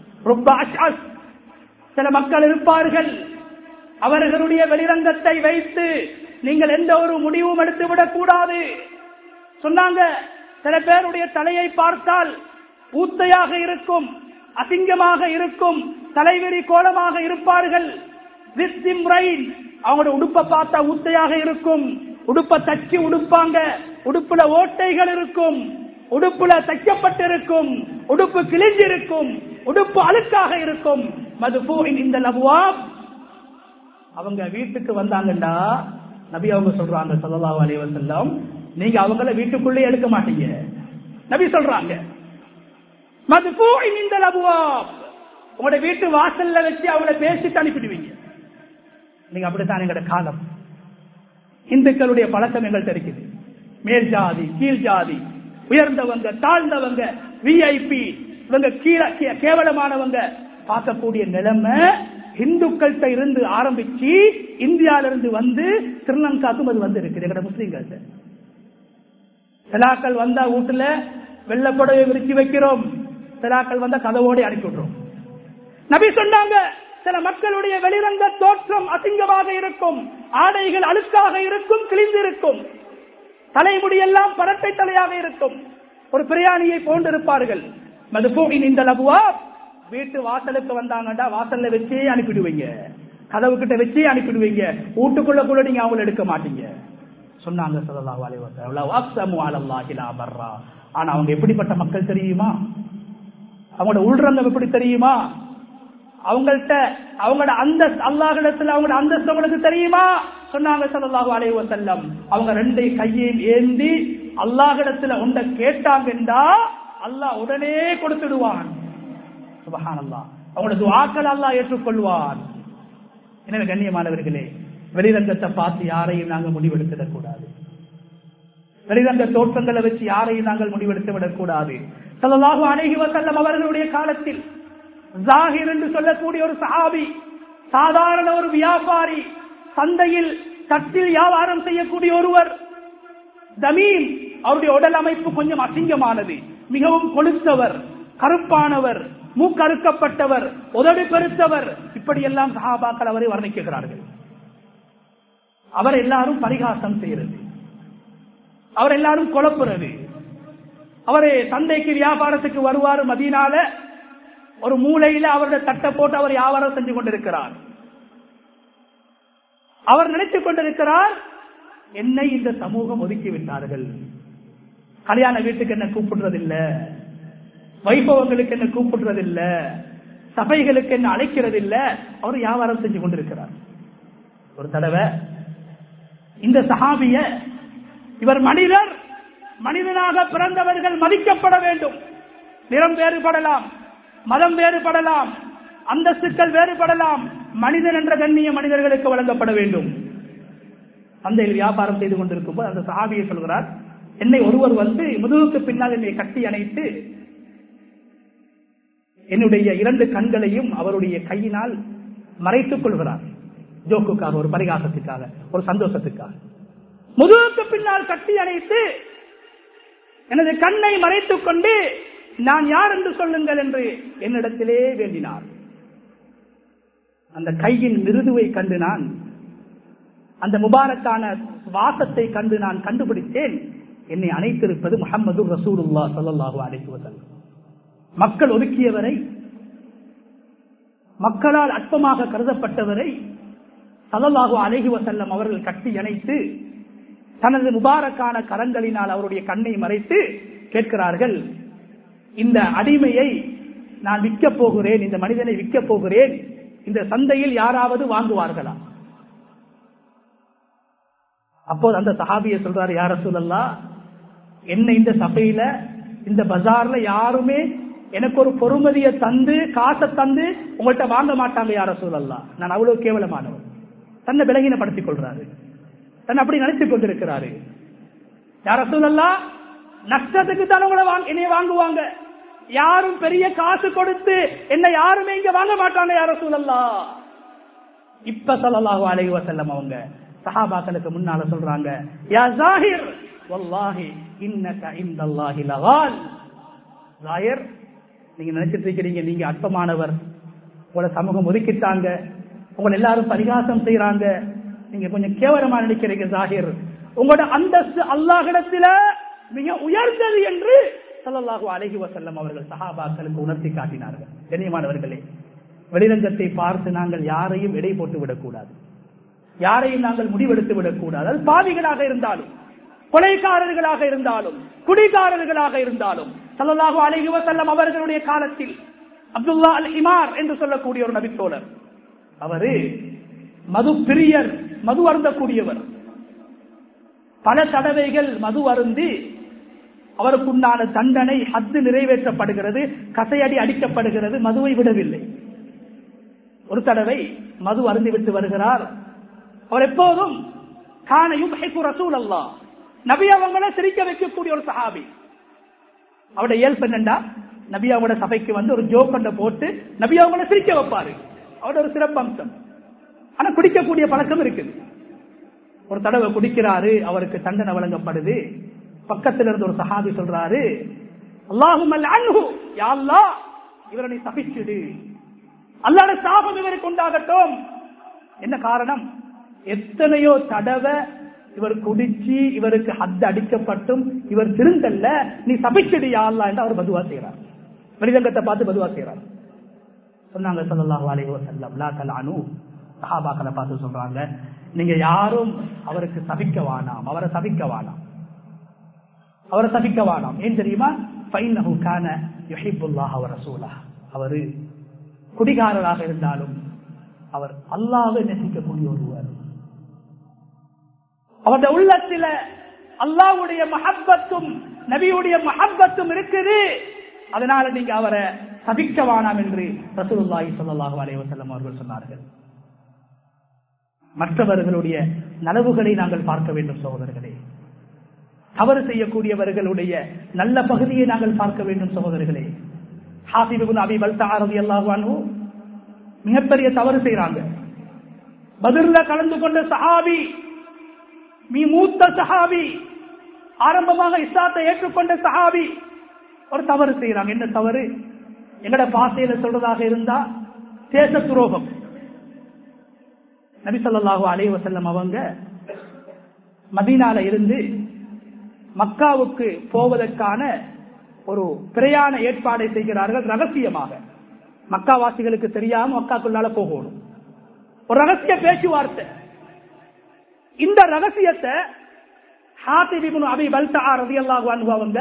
சில மக்கள் இருப்பார்கள் அவர்களுடைய வெளிரங்கத்தை வைத்து நீங்கள் எந்த ஒரு முடிவும் எடுத்துவிடக் கூடாது சொன்னாங்க சில பேருடைய தலையை பார்த்தால் ஊத்தையாக இருக்கும் அசிங்கமாக இருக்கும் தலைவிரி கோலமாக இருப்பார்கள் அவங்களோட உடுப்பை பார்த்தா ஊத்தையாக இருக்கும் உடுப்ப தச்சு உடுப்பாங்க உடுப்புல ஓட்டைகள் இருக்கும் உடுப்புல தைக்கப்பட்டிருக்கும் உடுப்பு கிழிஞ்சிருக்கும் உடுப்பு அழுக்காக இருக்கும் மதுபூரின் இந்த லபுவா அவங்க வீட்டுக்கு வந்தாங்கண்டா நபி அவங்க சொல்றாங்க சல்லாஹூ அலைவசல்லம் நீங்க அவங்கள வீட்டுக்குள்ளே எடுக்க மாட்டீங்க நபி சொல்றாங்க மதுபூரின் இந்த லபுவா உங்களோட வீட்டு வாசல்ல வச்சு அவங்கள பேசிட்டு அனுப்பிடுவீங்க நீங்க அப்படித்தான் எங்களோட காலம் இந்துக்களுடைய பழக்கம் எங்கள்கிட்ட இருக்குது மேல் ஜாதி கீழ் ஜாதி உயர்ந்தவங்க தாழ்ந்தவங்க விஐபி இவங்க கீழே கேவலமானவங்க பார்க்கக்கூடிய நிலைமை இந்துக்கள்கிட்ட இருந்து ஆரம்பிச்சு இந்தியால இருந்து வந்து ஸ்ரீலங்காக்கும் அது வந்து இருக்குது எங்கட முஸ்லீம்கள்ட்ட சிலாக்கள் வந்தா வீட்டுல வெள்ளப்படவை விரிச்சு வைக்கிறோம் சிலாக்கள் வந்தா கதவோடு அனுப்பி விடுறோம் நபி சொன்னாங்க சில மக்களுடைய வெளிரங்க தோற்றம் அசிங்கமாக இருக்கும் ஆடைகள் அழுக்காக இருக்கும் கிழிந்திருக்கும் தலைமுடி எல்லாம் பரட்டை தலையாக இருக்கும் ஒரு பிரியாணியை போன்றிருப்பார்கள் மதுபோகின் இந்த லபுவா வீட்டு வாசலுக்கு வந்தாங்கடா வாசல்ல வச்சே அனுப்பிடுவீங்க கதவு கிட்ட வச்சே அனுப்பிடுவீங்க வீட்டுக்குள்ள கூட நீங்க அவங்கள எடுக்க மாட்டீங்க சொன்னாங்க சல்லா ஆனா அவங்க எப்படிப்பட்ட மக்கள் தெரியுமா அவங்களோட உள்ரங்கம் எப்படி தெரியுமா அவங்கள்ட்ட அவங்களோட அந்த அல்லாஹிடத்துல அவங்களோட அந்தஸ்து அவங்களுக்கு தெரியுமா சொன்னாங்க சல்லாஹு அலைவ செல்லம் அவங்க ரெண்டு கையையும் ஏந்தி அல்லாஹிடத்துல உண்ட கேட்டாங்கண்டா அல்லாஹ் உடனே கொடுத்துடுவான் சுபஹான் அல்லா அவங்களோட துவாக்கள் அல்லாஹ் ஏற்றுக்கொள்வான் எனவே கண்ணியமானவர்களே வெளிரங்கத்தை பார்த்து யாரையும் நாங்கள் முடிவெடுத்துடக் கூடாது வெளிரங்க தோற்றங்களை வச்சு யாரையும் நாங்கள் முடிவெடுத்து விடக்கூடாது சொல்லலாக அணுகி வசல்லம் அவர்களுடைய காலத்தில் ஜாகிர் என்று சொல்லக்கூடிய ஒரு சஹாபி சாதாரண ஒரு வியாபாரி சந்தையில் தட்டில் வியாபாரம் செய்யக்கூடிய ஒருவர் தமீம் அவருடைய உடல் அமைப்பு கொஞ்சம் அசிங்கமானது மிகவும் கொளுத்தவர் கருப்பானவர் மூக்கறுக்கப்பட்டவர் உதவி பெருத்தவர் இப்படியெல்லாம் சஹாபாக்கள் அவரை வர்ணிக்கிறார்கள் அவர் எல்லாரும் பரிகாசம் செய்யறது அவர் எல்லாரும் குழப்புறது அவரு சந்தைக்கு வியாபாரத்துக்கு வருவார் மதியனால ஒரு மூலையில அவருடைய தட்டை போட்டு அவர் வியாபாரம் செஞ்சு கொண்டிருக்கிறார் அவர் நினைத்துக் கொண்டிருக்கிறார் என்னை இந்த சமூகம் ஒதுக்கி விட்டார்கள் கல்யாண வீட்டுக்கு என்ன கூப்பிடுறதில்ல வைபவங்களுக்கு என்ன கூப்பிடுறதில்ல சபைகளுக்கு என்ன அழைக்கிறதில்ல அவர் வியாபாரம் செஞ்சு கொண்டிருக்கிறார் ஒரு தடவை இந்த சஹாபிய இவர் மனிதர் மனிதனாக பிறந்தவர்கள் மதிக்கப்பட வேண்டும் நிறம் வேறுபடலாம் மதம் வேறுபடலாம் அந்தஸ்துக்கள் வேறுபடலாம் மனிதன் என்ற கண்ணிய மனிதர்களுக்கு வழங்கப்பட வேண்டும் சந்தையில் வியாபாரம் செய்து கொண்டிருக்கும் போது அந்த சாபியை சொல்கிறார் என்னை ஒருவர் வந்து முதுகுக்கு பின்னால் என்னை கட்டி அணைத்து என்னுடைய இரண்டு கண்களையும் அவருடைய கையினால் மறைத்துக் கொள்கிறார் ஜோக்குக்காக ஒரு பரிகாசத்துக்காக ஒரு சந்தோஷத்துக்காக முதுகுக்கு பின்னால் கட்டி அணைத்து எனது கண்ணை மறைத்துக் கொண்டு நான் யார் என்று சொல்லுங்கள் என்று என்னிடத்திலே வேண்டினார் அந்த கையின் மிருதுவை கண்டு நான் அந்த முபாரக்கான வாசத்தை கண்டு நான் கண்டுபிடித்தேன் என்னை அணைத்திருப்பது முகமது ரசூலுல்லா சல்லாஹூ அழைத்துவதல் மக்கள் ஒதுக்கியவரை மக்களால் அற்பமாக கருதப்பட்டவரை சல்லல்லாஹு அழகி வசல்லம் அவர்கள் கட்டி அணைத்து தனது முபாரக்கான கரங்களினால் அவருடைய கண்ணை மறைத்து கேட்கிறார்கள் இந்த அடிமையை நான் விற்கப் போகிறேன் இந்த மனிதனை விற்கப் போகிறேன் இந்த சந்தையில் யாராவது வாங்குவார்களா அப்போது அந்த சஹாபிய சொல்றாரு யார சொல்லலா என்ன இந்த சபையில இந்த பஜார்ல யாருமே எனக்கு ஒரு பொறுமதியை தந்து காசை தந்து உங்கள்கிட்ட வாங்க மாட்டாங்க யார சொல்லலாம் நான் அவ்வளவு கேவலமானவர் தன்னை விலகினப்படுத்திக் கொள்றாரு தன்னை அப்படி நினைத்துக் கொண்டிருக்கிறாரு யார சொல்லலாம் நஷ்டத்துக்கு தான் உங்களை என்னைய வாங்குவாங்க யாரும் பெரிய காசு கொடுத்து என்ன யாருமே இங்க வாங்க மாட்டாங்க யார சொல்லலாம் இப்ப சொல்லலாஹு அலைஹி வஸல்லம் அவங்க சஹாபாக்களுக்கு முன்னால சொல்றாங்க யா ஜாஹிர் வல்லாஹி இன்னக இந்தல்லாஹி லகால் ஜாஹிர் நீங்க நினைச்சிட்டு இருக்கிறீங்க நீங்க அற்பமானவர் உங்களை சமூகம் ஒதுக்கிட்டாங்க உங்களை எல்லாரும் பரிகாசம் செய்யறாங்க நீங்க கொஞ்சம் கேவலமா நினைக்கிறீங்க ஜாஹிர் உங்களோட அந்தஸ்து அல்லாஹிடத்தில மிக உயர்ந்தது என்று சல்லல்லாஹு அலஹி வசல்லம் அவர்கள் சஹாபாக்களுக்கு உணர்த்தி காட்டினார்கள் கண்ணியமானவர்களே வெளிரங்கத்தை பார்த்து நாங்கள் யாரையும் எடை போட்டு விடக்கூடாது யாரையும் நாங்கள் முடிவெடுத்து விடக்கூடாது அது பாவிகளாக இருந்தாலும் கொலைக்காரர்களாக இருந்தாலும் குடிகாரர்களாக இருந்தாலும் சல்லல்லாஹு அலஹி வசல்லம் அவர்களுடைய காலத்தில் அப்துல்லா அல் இமார் என்று சொல்லக்கூடிய ஒரு நபித்தோழர் அவரு மது பிரியர் மது அருந்தக்கூடியவர் பல தடவைகள் மது அருந்தி அவருக்குண்டான தண்டனை ஹத்து நிறைவேற்றப்படுகிறது கசையடி அடிக்கப்படுகிறது மதுவை விடவில்லை ஒரு தடவை மது அருந்திவிட்டு வருகிறார் அவர் எப்போதும் காணையும் ரசூல் அல்லா நபி அவங்கள சிரிக்க வைக்கக்கூடிய ஒரு சஹாபி அவருடைய இயல்பு என்னண்டா நபி அவங்களோட சபைக்கு வந்து ஒரு ஜோக்கண்ட போட்டு நபி அவங்கள சிரிக்க வைப்பாரு அவரோட ஒரு சிறப்பம்சம் ஆனா குடிக்கக்கூடிய பழக்கம் இருக்குது ஒரு தடவை குடிக்கிறாரு அவருக்கு தண்டனை வழங்கப்படுது பக்கத்தில் இருந்து ஒரு சஹாபி சொல்றாரு அல்லாஹும் இவரை நீ சபிச்சுடு அல்லாட சாபம் இவருக்கு உண்டாகட்டும் என்ன காரணம் எத்தனையோ தடவை இவர் குடிச்சு இவருக்கு ஹத்து அடிக்கப்பட்டும் இவர் திருந்தல்ல நீ சபிச்சுடு யாழ்லா என்று அவர் பதுவா செய்யறார் வெளிரங்கத்தை பார்த்து பதுவா செய்யறார் சொன்னாங்க சொல்லலாம் அலைவோ செல்லம் லா கலானு சஹாபாக்களை பார்த்து சொல்றாங்க நீங்க யாரும் அவருக்கு சபிக்க வானாம் அவரை சபிக்க வானாம் அவரை சபிக்க வானாம் ஏன் தெரியுமா அவரு குடிகாரராக இருந்தாலும் அவர் அல்லாவை நேசிக்கக்கூடிய ஒருவர் அவருடைய உள்ளத்தில் அல்லாவுடைய மஹப்பத்தும் நபியுடைய மஹப்பத்தும் இருக்குது அதனால நீங்க அவரை தவிக்க வேணாம் என்று ரசூலுல்லாஹி ஸல்லல்லாஹு அலைஹி வஸல்லம் அவர்கள் சொன்னார்கள் மற்றவர்களுடைய நலவுகளை நாங்கள் பார்க்க வேண்டும் சகோதரர்களே தவறு செய்யக்கூடியவர்களுடைய நல்ல பகுதியை நாங்கள் பார்க்க வேண்டும் சகோதரர்களே ஹாசிபுன் அபி பல்தாரதி அல்லாஹு மிகப்பெரிய தவறு செய்யறாங்க பதிர்ல கலந்து கொண்ட சஹாபி மீ மூத்த சஹாபி ஆரம்பமாக இஸ்லாத்தை ஏற்றுக்கொண்ட சஹாபி ஒரு தவறு செய்யறாங்க என்ன தவறு எங்கட பாசையில சொல்றதாக இருந்தா தேச துரோகம் நபி சொல்லாஹு அலைஹி வசல்லம் அவங்க மதீனால இருந்து மக்காவுக்கு போவதற்கான ஒரு பிரயாண ஏற்பாடை செய்கிறார்கள் ரகசியமாக மக்காவாசிகளுக்கு தெரியாம மக்காக்குள்ளால போகணும் ஒரு ரகசிய பேச்சுவார்த்தை இந்த ரகசியத்தை ஹாத்திபிபுன் அபி பல்தா ரதி அல்லாஹு அவங்க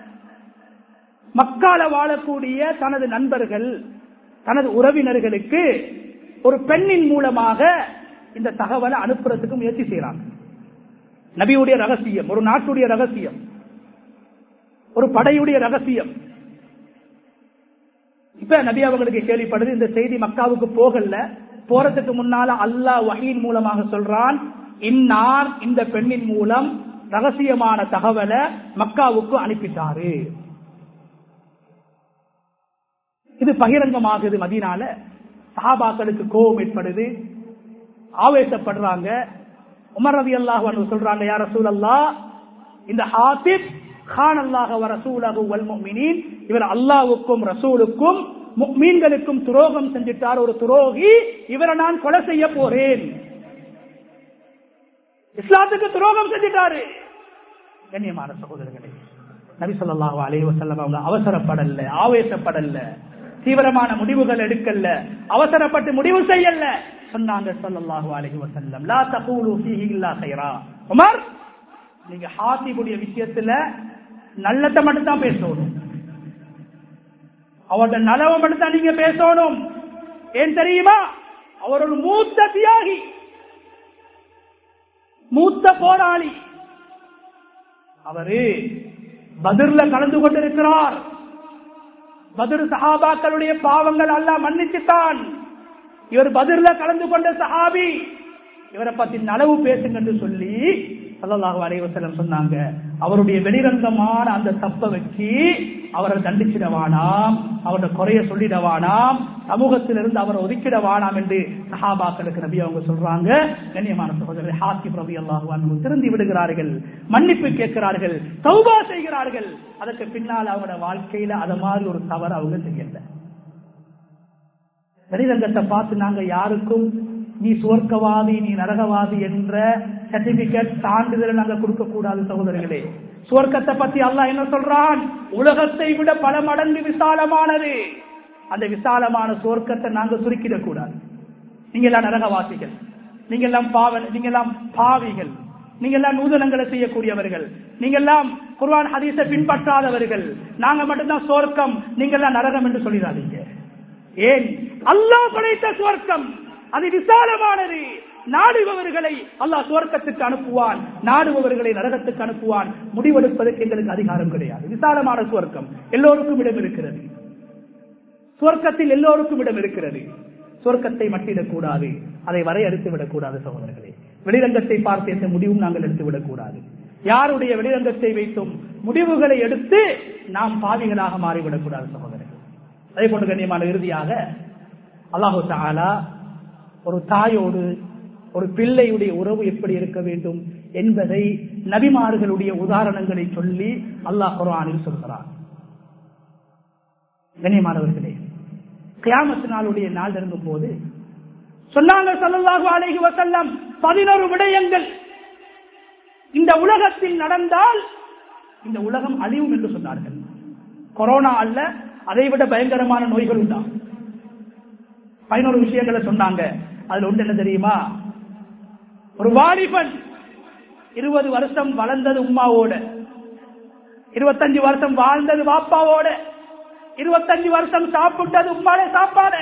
மக்கால வாழக்கூடிய தனது நண்பர்கள் தனது உறவினர்களுக்கு ஒரு பெண்ணின் மூலமாக இந்த தகவலை அனுப்புறதுக்கு முயற்சி செய்யறாங்க நபியுடைய ரகசியம் ஒரு நாட்டுடைய ரகசியம் ஒரு படையுடைய ரகசியம் இப்ப நபி அவங்களுக்கு கேள்விப்படுது இந்த செய்தி மக்காவுக்கு போகல போறதுக்கு முன்னால அல்லாஹ் வகையின் மூலமாக சொல்றான் இன்னார் இந்த பெண்ணின் மூலம் ரகசியமான தகவலை மக்காவுக்கு அனுப்பிட்டாரு இது பகிரங்கமாகுது மதினால சஹாபாக்களுக்கு கோபம் ஏற்படுது ஆவேசப்படுறாங்க உமர் ரவி அல்லாஹ் சொல்றாங்க யார சூழல்லா இந்த ஹாபிப் கான் அல்லாஹ் ரசூலகு வல் முஃமினீன் இவர் அல்லாவுக்கும் ரசூலுக்கும் மீன்களுக்கும் துரோகம் செஞ்சிட்டார் ஒரு துரோகி இவரை நான் கொலை செய்ய போறேன் இஸ்லாத்துக்கு துரோகம் செஞ்சிட்டாரு கண்ணியமான சகோதரர்களே நபி சொல்லாஹு அலைஹி வஸல்லம் அவங்க அவசரப்படல ஆவேசப்படல தீவிரமான முடிவுகள் எடுக்கல அவசரப்பட்டு முடிவு செய்யல சொன்னாங்க ஸல்லல்லாஹு அலைஹி வஸல்லம் லா தகூலு ஃபீஹி இல்லா கைரா உமர் நீங்க ஹாத்திபுடைய விஷயத்துல நல்லத்தை மட்டும் தான் பேசணும் அவரோட நலவை மட்டும் தான் நீங்க பேசணும் ஏன் தெரியுமா அவர் ஒரு மூத்த தியாகி மூத்த போராளி அவரு பதிர்ல கலந்து கொண்டிருக்கிறார் பதிர் சஹாபாக்களுடைய பாவங்கள் அல்ல மன்னிச்சுத்தான் இவர் பதிர்ல கலந்து கொண்ட சஹாபி இவரை பத்தி நலவு பேசுங்க என்று சொல்லி சல்லல்லாஹு அலைஹி வஸல்லம் சொன்னாங்க அவருடைய வெளிரங்கமான அந்த தப்ப வச்சு அவரை தண்டிச்சிடவானாம் அவரோட குறைய சொல்லிடவானாம் சமூகத்திலிருந்து அவரை ஒதுக்கிடவானாம் என்று சஹாபாக்களுக்கு நபி அவங்க சொல்றாங்க கண்ணியமான சகோதரர் ஹாசிப் ரபி அல்லாஹு திருந்தி விடுகிறார்கள் மன்னிப்பு கேட்கிறார்கள் தௌபா செய்கிறார்கள் அதற்கு பின்னால் அவங்களோட வாழ்க்கையில அது மாதிரி ஒரு தவறு அவங்க செய்யல வெளிரங்கத்தை பார்த்து நாங்க யாருக்கும் நீ சுவர்க்கவாதி நீ நரகவாதி என்ற சர்டிபிகேட் சான்றிதழ் நாங்க கொடுக்க கூடாது சகோதரர்களே சுவர்க்கத்தை பத்தி அல்லாஹ் என்ன சொல்றான் உலகத்தை விட பல மடங்கு விசாலமானது அந்த விசாலமான சுவர்க்கத்தை நாங்க சுருக்கிடக் கூடாது நீங்க எல்லாம் நரகவாசிகள் நீங்க எல்லாம் பாவ நீங்க எல்லாம் பாவிகள் நீங்க எல்லாம் நூதனங்களை செய்யக்கூடியவர்கள் நீங்க எல்லாம் குர்வான் ஹதீஸை பின்பற்றாதவர்கள் நாங்க மட்டும்தான் சுவர்க்கம் நீங்க எல்லாம் நரகம் என்று சொல்லிடாதீங்க ஏன் அல்லாஹ் படைத்த சுவர்க்கம் அது விசாலமானது நாடுபவர்களை அல்லாஹ் சுவர்க்கத்துக்கு அனுப்புவான் நாடுபவர்களை நரகத்துக்கு அனுப்புவான் முடிவெடுப்பதற்கு எங்களுக்கு அதிகாரம் கிடையாது விசாலமான சுவர்க்கம் எல்லோருக்கும் இடம் இருக்கிறது சுவர்க்கத்தில் எல்லோருக்கும் இடம் இருக்கிறது சுவர்க்கத்தை மட்டிடக்கூடாது அதை வரையறுத்து விடக்கூடாது சகோதரர்களே வெளிரங்கத்தை பார்த்து எந்த முடிவும் நாங்கள் எடுத்து விடக்கூடாது யாருடைய வெளிரங்கத்தை வைத்தும் முடிவுகளை எடுத்து நாம் பாவிகளாக மாறிவிடக்கூடாது சகோதரர்கள் அதே போன்று கண்ணியமான இறுதியாக அல்லாஹு தாலா ஒரு தாயோடு ஒரு பிள்ளையுடைய உறவு எப்படி இருக்க வேண்டும் என்பதை நபிமார்களுடைய உதாரணங்களை சொல்லி அல்லாஹ் குரானில் சொல்கிறார் கண்ணியமானவர்களே கியாமத்து நாளுடைய நாள் நெருங்கும் போது சொன்னாங்க சல்லல்லாஹு அலைஹி வசல்லம் பதினோரு விடயங்கள் இந்த உலகத்தில் நடந்தால் இந்த உலகம் அழிவும் என்று சொன்னார்கள் கொரோனா அல்ல அதை விட பயங்கரமான நோய்கள் உண்டா பதினோரு விஷயங்களை சொன்னாங்க அதுல ஒன்று என்ன தெரியுமா ஒரு வாலிபன் இருபது வருஷம் வளர்ந்தது உமாவோட இருபத்தஞ்சு வருஷம் வாழ்ந்தது பாப்பாவோட இருபத்தஞ்சு வருஷம் சாப்பிட்டது உம்மாட சாப்பாடு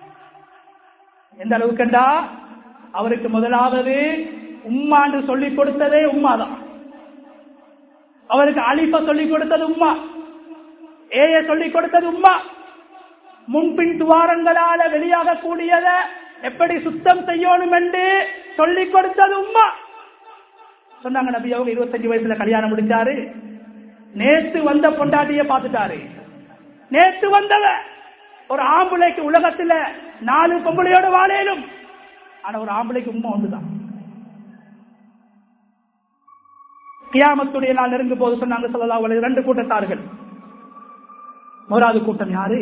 எந்த அளவுக்குண்டா அவருக்கு முதலாவது உம்மாண்டு சொல்லிக் கொடுத்ததே உம்மாதான் அவருக்கு அலிப்ப சொல்லிக் கொடுத்தது உம்மா ஏய சொல்லிக் கொடுத்தது உம்மா முன்பின் துவாரங்களால வெளியாக கூடியத எப்படி சுத்தம் செய்யணும் என்று சொல்லிக் கொடுத்தது உம்மா சொன்னாங்க நபி அவங்க இருபத்தஞ்சு வயசுல கல்யாணம் முடிச்சாரு நேத்து வந்த பொண்டாட்டிய பார்த்துட்டாரு நேத்து வந்தவ ஒரு ஆம்பளைக்கு உலகத்துல நாலு பொம்பளையோட வாழையிலும் ஆனா ஒரு ஆம்பளைக்கு உண்மை ஒன்றுதான் கியாமத்துடைய நாள் நெருங்கும் போது சொன்னாங்க சொல்லலாம் ரெண்டு கூட்டத்தார்கள் முதலாவது கூட்டம் யாரு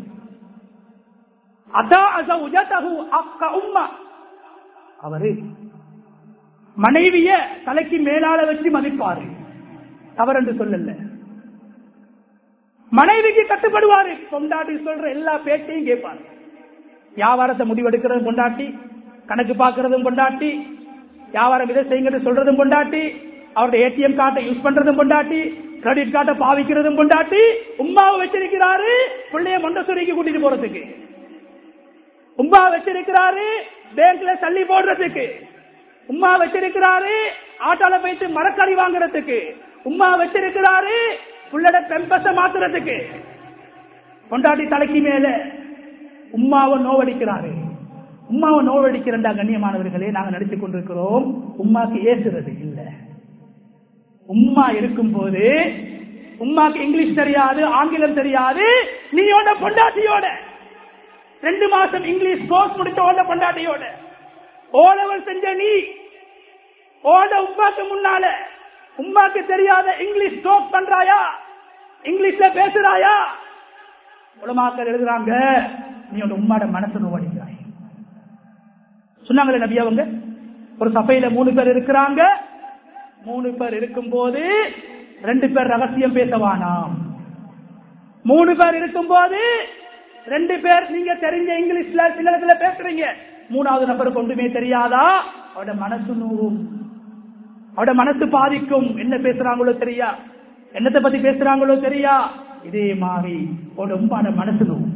அதா அசௌஜதஹு அக்க உம்மா அவரு மனைவிய தலைக்கு மேலால வச்சு மதிப்பாரு தவறு என்று சொல்லல மனைவிக்கு கட்டுப்படுவாரு பொண்டாட்டி சொல்ற எல்லா பேச்சையும் கேட்பாரு வியாபாரத்தை முடிவெடுக்கிறதும் பொண்டாட்டி கணக்கு பார்க்கறதும் பொண்டாட்டி வியாபாரம் இதை செய்யுங்கிறது சொல்றதும் பொண்டாட்டி அவருடைய ஏடிஎம் கார்டை யூஸ் பண்றதும் பொண்டாட்டி கிரெடிட் கார்டை பாவிக்கிறதும் பொண்டாட்டி உமாவை வச்சிருக்கிறாரு பிள்ளைய மொண்டசூரிக்கு கூட்டிட்டு போறதுக்கு உமா வச்சிருக்கிறாரு பேங்க்ல தள்ளி போடுறதுக்கு உமா வச்சிருக்கிறாரு ஆட்டோல போயிட்டு மரக்கறி வாங்குறதுக்கு உமா வச்சிருக்கிறாரு புள்ளட பெம்பச மாத்துறதுக்கு கொண்டாடி தலைக்கு மேல உம்மாவை நோவடிக்கிறாரு உம்மாவை நோவடிக்கிறண்டா கண்ணியமானவர்களே நாங்க நடித்துக் கொண்டிருக்கிறோம் உம்மாக்கு ஏசுறது இல்ல உம்மா இருக்கும் போது உம்மாக்கு இங்கிலீஷ் தெரியாது ஆங்கிலம் தெரியாது நீயோட பொண்டாட்டியோட ரெண்டு மாசம் இங்கிலீஷ் கோர்ஸ் முடிச்ச ஓட பொண்டாட்டியோட ஓலவல் செஞ்ச நீ ஓட உமாக்கு முன்னால உமாக்கு தெரியாத இங்கிலீஷ் டோக் பண்றாயா இங்கிலீஷ்ல பேசுறாயா உலமாக்கள் எழுதுறாங்க நீ உன் உம்மாட மனசு நோவடிக்கிறாய் சொன்னாங்களே நபி அவங்க ஒரு சபையில மூணு பேர் இருக்கிறாங்க மூணு பேர் இருக்கும் போது ரெண்டு பேர் ரகசியம் பேசவானாம் மூணு பேர் இருக்கும் போது ரெண்டு பேர் நீங்க தெரிஞ்ச இங்கிலீஷ்ல சிங்களத்துல பேசுறீங்க மூணாவது நபருக்கு ஒன்றுமே தெரியாதா அவட மனசு நூறும் அவட மனசு பாதிக்கும் என்ன பேசுறாங்களோ தெரியா என்னத்தை பத்தி பேசுறாங்களோ தெரியா இதே மாதிரி உம்மாட மனசு நூறும்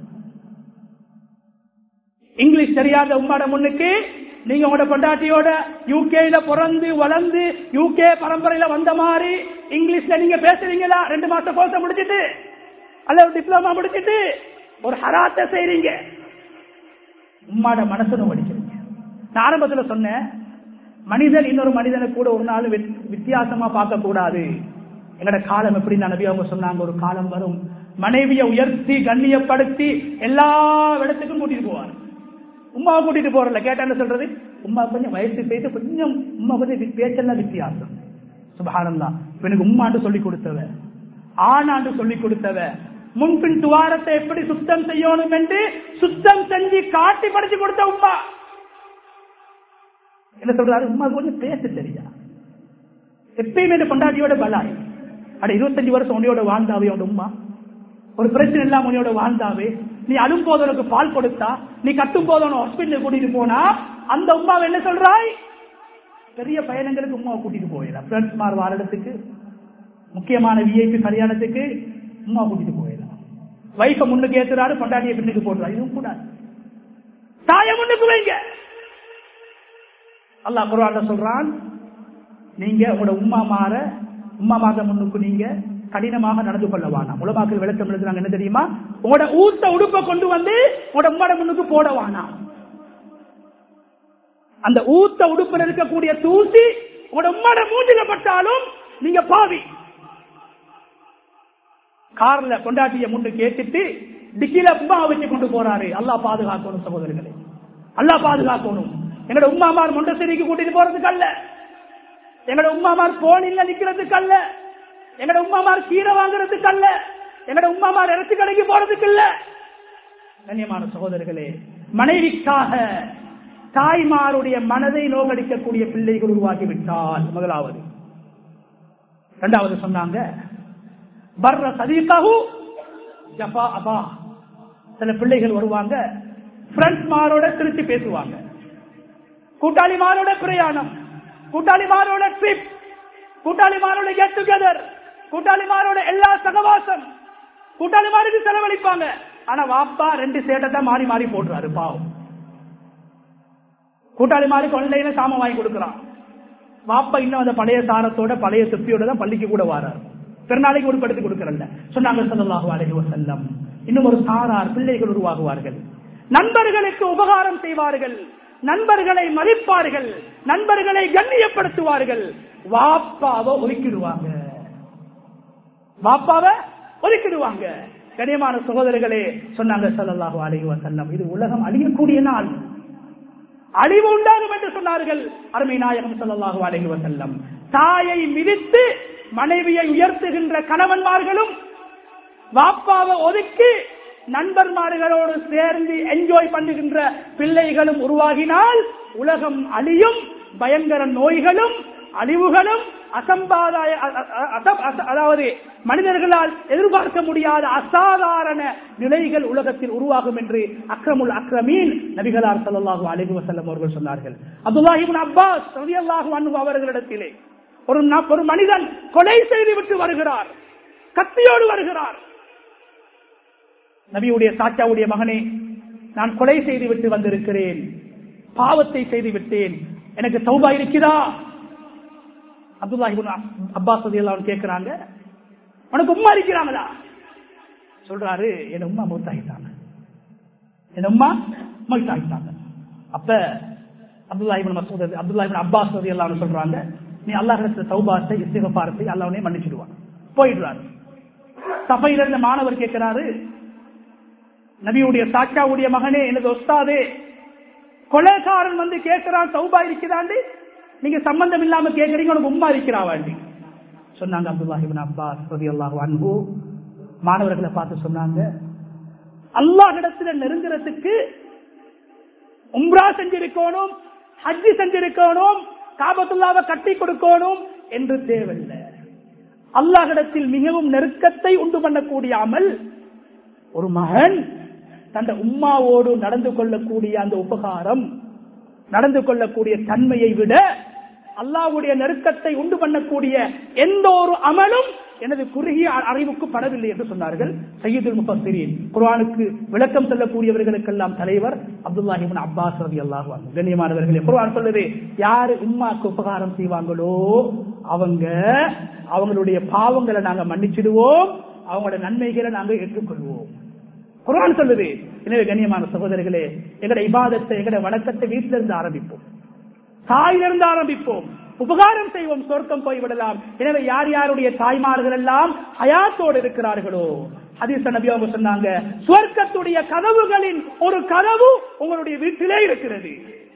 இங்கிலீஷ் தெரியாத உம்மாட முன்னுக்கு நீங்க உங்களோட பொண்டாட்டியோட யூகேல பிறந்து வளர்ந்து யூகே பரம்பரையில வந்த மாதிரி இங்கிலீஷ்ல நீங்க பேசுறீங்களா ரெண்டு மாசம் கோர்ஸ் முடிச்சிட்டு அல்ல ஒரு டிப்ளமா முடிச்சிட்டு ஒரு ஹராத்த செய்றீங்க உம்மாட மனசு படிக்கிறீங்க நான் ஆரம்பத்துல சொன்னேன் மனிதன் இன்னொரு மனிதனை கூட ஒரு நாள் வித்தியாசமா பார்க்க கூடாது எங்கட காலம் எப்படி நபி அவங்க சொன்னாங்க ஒரு காலம் வரும் மனைவியை உயர்த்தி கண்ணியப்படுத்தி எல்லா இடத்துக்கும் கூட்டிட்டு போவார் உமாவை கூட்டிட்டு போறல கேட்டா என்ன சொல்றது உமா கொஞ்சம் வயசு செய்து கொஞ்சம் உமா கொஞ்சம் பேச்செல்லாம் வித்தியாசம் சுபகானந்தா எனக்கு உம்மாண்டு சொல்லி கொடுத்தவ ஆணாண்டு சொல்லி கொடுத்தவ முன்பின் துவாரத்தை எப்படி சுத்தம் செய்யணும் என்று சுத்தம் செஞ்சு காட்டி படிச்சு கொடுத்த உமா என்ன சொல்றாரு உமா கொஞ்சம் பேச தெரியா எப்பயுமே கொண்டாடியோட பலாய் அட இருபத்தஞ்சு வருஷம் உன்னையோட வாழ்ந்தாவே உன் உமா ஒரு பிரச்சனை இல்லாம உன்னையோட வாழ்ந்தாவே நீ அழும் போது உனக்கு பால் கொடுத்தா நீ கட்டும் போது உன ஹாஸ்பிட்டல் கூட்டிட்டு போனா அந்த உமாவை என்ன சொல்றாய் பெரிய பயணங்களுக்கு உமாவை கூட்டிட்டு போயிடலாம் ஃப்ரெண்ட்ஸ் மார் வாரத்துக்கு முக்கியமான விஐபி கல்யாணத்துக்கு உமா கூட்டிட்டு போயிடலாம் வைஃப முன்னுக்கு ஏத்துறாரு பொண்டாட்டிய பின்னுக்கு போடுறாரு இதுவும் கூடாது தாய முன்னுக்கு வைங்க அல்லாஹ் குர்ஆன்ல சொல்றான் நீங்க உங்களோட உம்மா மாற உம்மா மாத முன்னுக்கு நீங்க கடினமாக நடந்து கொள்ள வேணாம் உலமாக்கள் விளக்கம் எழுதுறாங்க என்ன தெரியுமா உங்களோட ஊத்த உடுப்பை கொண்டு வந்து உங்களோட உம்மாட முன்னுக்கு போட வேணாம் அந்த ஊத்த உடுப்பில் இருக்கக்கூடிய தூசி உங்களோட உம்மாட மூஞ்சில பட்டாலும் நீங்க பாவி கார்ல கொண்டாட்டிய முன்னு கேட்டுட்டு டிக்கில உமா வச்சு கொண்டு போறாரு அல்லா பாதுகாக்கணும் சகோதரர்களே அல்லா பாதுகாக்கணும் எங்களோட உமாமார் மொண்டசேரிக்கு கூட்டிட்டு போறதுக்கு அல்ல எங்களோட உமாமார் போனில நிக்கிறதுக்கு அல்ல எங்களோட உமாமார் கீரை வாங்குறதுக்கு அல்ல எங்களோட உமாமார் இறச்சி கடைக்கு போறதுக்கு இல்ல கண்ணியமான சகோதரர்களே மனைவிக்காக தாய்மாருடைய மனதை நோகடிக்கக்கூடிய பிள்ளைகள் உருவாக்கி விட்டால் முதலாவது இரண்டாவது சொன்னாங்க பர்ற சதீகாகு ஜபா அபா சில பிள்ளைகள் வருவாங்க ஃப்ரெண்ட்ஸ் மாரோட திருச்சி பேசுவாங்க கூட்டாளிமாரோட பிரயாணம் கூட்டாளிமாரோட ட்ரிப் கூட்டாளிமாரோட கெட் டுகெதர் கூட்டாளிமாரோட எல்லா சகவாசம் கூட்டாளிமாருக்கு செலவழிப்பாங்க ஆனா வாப்பா ரெண்டு சேட்டை தான் மாறி மாறி போடுறாரு பாவம் கூட்டாளிமாருக்கு ஆன்லைன்ல சாமம் வாங்கி கொடுக்கறான் வாப்பா இன்னும் அந்த பழைய சாரத்தோட பழைய தொப்பியோட தான் பள்ளிக்கு கூட வாராரு பெருநாளைக்கு உடுப்படுத்தி கொடுக்கறல்ல சொன்னாங்க ஸல்லல்லாஹு அலைஹி வஸல்லம் இன்னும் ஒரு சாரார் பிள்ளைகள் உருவாகுவார்கள் நண்பர்களுக்கு உபகாரம் செய்வார்கள் நண்பர்களை மதிப்பார்கள் நண்பர்களை கண்ணியப்படுத்துவார்கள் வாப்பாவை ஒதுக்கிடுவாங்க வாப்பாவை ஒதுக்கிடுவாங்க கனியமான சகோதரர்களே சொன்னாங்க ஸல்லல்லாஹு அலைஹி வஸல்லம் இது உலகம் அழியக்கூடிய நாள் அழிவு உண்டாகும் என்று சொன்னார்கள் அருமை நாயகம் ஸல்லல்லாஹு அலைஹி வஸல்லம் தாயை மிதித்து மனைவியை உயர்த்துகின்ற கணவன்மார்களும் வாப்பாவை ஒதுக்கி நண்பர்மார்களோடு சேர்ந்து என்ஜாய் பண்ணுகின்ற பிள்ளைகளும் உருவாகினால் உலகம் அழியும் பயங்கர நோய்களும் அழிவுகளும் அசம்பாதாய அ- அ- அச- அச- அதாவது மனிதர்களால் எதிர்பார்க்க முடியாத அசாதாரண நிலைகள் உலகத்தில் உருவாகும் என்று அக்ரமுல் அக்ரமீன் நபிகளார் ஸல்லல்லாஹு அலைஹி வஸல்லம் அவர்கள் சொன்னார்கள் அப்துல்லாஹி இப்னு அப்பாஸ் ரலியல்லாஹு அன்ஹு அவர்களிடத்திலே ஒரு ந- ஒரு மனிதன் கொலை செய்து விட்டு வருகிறார் கத்தியோடு வருகிறார் நபியுடைய சாச்சாவுடைய மகனே நான் கொலை செய்து விட்டு வந்திருக்கிறேன் பாவத்தை செய்து விட்டேன் எனக்கு சௌபா இருக்கிறதா அப்துல்லாஹி அப்பாஸ் எல்லாம் கேட்கிறாங்க உனக்கு உம்மா இருக்கிறாங்களா சொல்றாரு என் உம்மா மூத்தாகிட்டாங்க என் உம்மா மூத்தாகிட்டாங்க அப்ப அப்துல்லாஹிபின் மசூத் அப்துல்லாஹிபின் அப்பாஸ் எல்லாம் சொல்றாங்க நீ அல்லாஹிடத்துல சௌபாத்தை இஸ்திகபாரத்தை அல்லாஹ்வே மன்னிச்சிடுவான் போயிடுறாரு சபையில இருந்த மாணவர் கேட்கிறாரு நபியுடைய சாச்சாவுடைய மகனே எனது ஒஸ்தாதே கொலைகாரன் வந்து கேட்கிறான் சௌபா இருக்கிறாண்டு நீங்க சம்பந்தம் இல்லாம கேட்கறீங்க உனக்கு உம்மா இருக்கிறாவாண்டி சொன்னாங்க அப்துல்லாஹிபின் அப்பாஸ் ரலியல்லாஹு அன்ஹு மாணவர்களை பார்த்து சொன்னாங்க அல்லாஹ்விடத்துல நெருங்குறதுக்கு உம்ரா செஞ்சிருக்கணும் ஹஜ்ஜி செஞ்சிருக்கணும் காபத்துல்லாவை கட்டி கொடுக்கணும் என்று தேவையில்லை அல்லாஹ்விடத்தில் மிகவும் நெருக்கத்தை உண்டு பண்ணக்கூடிய அமல் ஒரு மகன் தந்த உம்மாவோடு நடந்து கொள்ளக்கூடிய அந்த உபகாரம் நடந்து கொள்ளக்கூடிய தன்மையை விட அல்லாஹ்வுடைய நெருக்கத்தை உண்டு பண்ணக்கூடிய எந்த ஒரு அமலும் எனது குறுகிய அறிவுக்கு படவில்லை என்று சொன்னார்கள் சையீதுல் முஃபஸ்ஸிரீன் குர்ஆனுக்கு விளக்கம் சொல்லக்கூடியவர்களுக்கெல்லாம் தலைவர் அப்துல்லாஹிபின் அப்பாஸ் ரலியல்லாஹு அன்ஹு கண்ணியமானவர்களே குர்ஆன் சொல்லுது யாரு உம்மாக்கு உபகாரம் செய்வாங்களோ அவங்க அவங்களுடைய பாவங்களை நாங்க மன்னிச்சிடுவோம் அவங்களோட நன்மைகளை நாங்க ஏற்றுக்கொள்வோம் குர்ஆன் சொல்லுது எனவே கண்ணியமான சகோதரர்களே எங்கட இபாதத்தை எங்கட வணக்கத்தை வீட்டில இருந்து ஆரம்பிப்போம் தாயிலிருந்து ஆரம்பிப்போம் உபகாரம் செய்வோம் சொர்க்கம் போய்விடலாம் எனவே யார் யாருடைய தாய்மார்கள் எல்லாம் ஹயாத்தோடு இருக்கிறார்களோ ஹதீஸ் நபி அவங்க சொன்னாங்க சொர்க்கத்துடைய கதவுகளின் ஒரு கதவு உங்களுடைய வீட்டிலே இருக்கிறது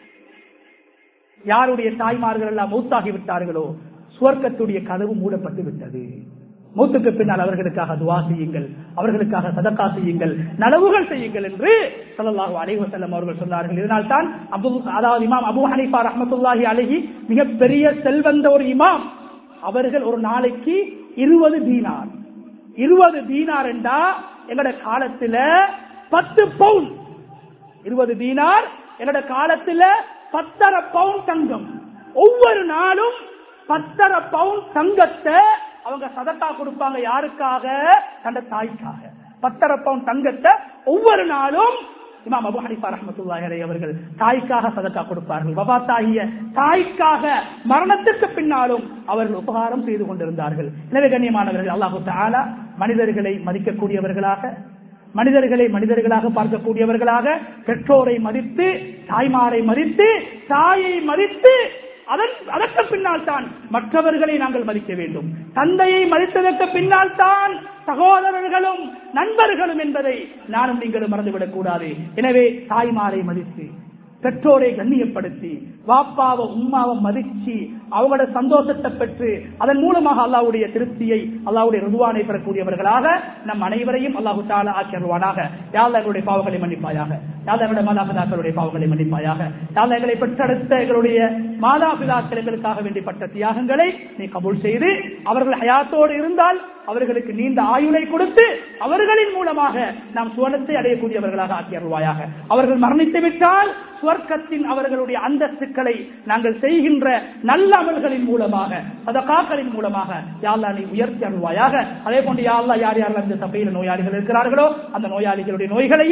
யாருடைய தாய்மார்கள் எல்லாம் மூத்தாகி விட்டார்களோ சுவர்க்கத்துடைய கதவு மூடப்பட்டு விட்டது மூத்துக்கு பின்னால் அவர்களுக்காக துவா செய்யுங்கள் அவர்களுக்காக சதக்கா செய்யுங்கள் நலவுகள் செய்யுங்கள் என்று ஸல்லல்லாஹு அலைஹி வஸல்லம் அவர்கள் சொன்னார்கள் இதனால் தான் அபு அதாவது இமாம் அபு ஹனீஃபா ரஹ்மத்துல்லாஹி அலைஹி மிகப்பெரிய செல்வந்த ஒரு இமாம் அவர்கள் ஒரு நாளைக்கு இருபது தீனார் இருபது தீனார் என்றா எங்கட காலத்துல பத்து பவுன் இருபது தீனார் என்னோட காலத்துல பத்தரை பவுன் தங்கம் ஒவ்வொரு நாளும் பத்தரை பவுன் தங்கத்தை அவங்க சதக்கா கொடுப்பாங்க யாருக்காக தந்த தாய்க்காக பத்தரை பவுன் தங்கத்தை ஒவ்வொரு நாளும் இமாம் அபு ஹனிஃபா ரஹ்மத்துல்லாஹி அலைஹி அவர்கள் தாய்க்காக சதக்கா கொடுப்பார்கள் வபாத்தாகிய தாய்க்காக மரணத்திற்கு பின்னாலும் அவர்கள் உபகாரம் செய்து கொண்டிருந்தார்கள் எனவே கண்ணியமானவர்கள் அல்லாஹு தஆலா மனிதர்களை மதிக்கக்கூடியவர்களாக மனிதர்களை மனிதர்களாக பார்க்கக்கூடியவர்களாக பெற்றோரை மதித்து தாய்மாரை மதித்து தாயை மதித்து அதன் அதற்கு பின்னால் தான் மற்றவர்களை நாங்கள் மதிக்க வேண்டும் தந்தையை மதித்ததற்கு பின்னால் தான் சகோதரர்களும் நண்பர்களும் என்பதை நானும் நீங்களும் மறந்துவிடக் கூடாது எனவே தாய்மாரை மதித்து பெற்றோரை கண்ணியப்படுத்தி வாப்பாவை உம்மாவை மதிச்சு அவங்களோட சந்தோஷத்தை பெற்று அதன் மூலமாக அல்லாவுடைய திருப்தியை அல்லாவுடைய ருதுவானை பெறக்கூடியவர்களாக நம் அனைவரையும் அல்லாஹு தாலா ஆக்கியருவானாக யாழ்ல எங்களுடைய பாவங்களை மன்னிப்பாயாக யாழ்ல எங்களுடைய மாதாபிதாக்களுடைய பாவங்களை மன்னிப்பாயாக யாழ்ல எங்களை பெற்றெடுத்த எங்களுடைய மாதாபிதாக்கள் எங்களுக்காக வேண்டிப்பட்ட தியாகங்களை நீ கபூல் செய்து அவர்கள் ஹயாத்தோடு இருந்தால் அவர்களுக்கு நீண்ட ஆயுளை கொடுத்து அவர்களின் மூலமாக நாம் சுவனத்தை அடையக்கூடியவர்களாக ஆக்கியருவாயாக அவர்கள் மரணித்து விட்டால் சுவர்க்கத்தின் அவர்களுடைய அந்தஸ்துக்களை நாங்கள் செய்கின்ற நல்ல அமல்களின் மூலமாக சதகாக்களின் மூலமாக யாழ்லா நீ உயர்த்தி அருள்வாயாக அதே போன்று யாழ்லா யார் யார் அந்த சபையில் நோயாளிகள் இருக்கிறார்களோ அந்த நோயாளிகளுடைய நோய்களையும்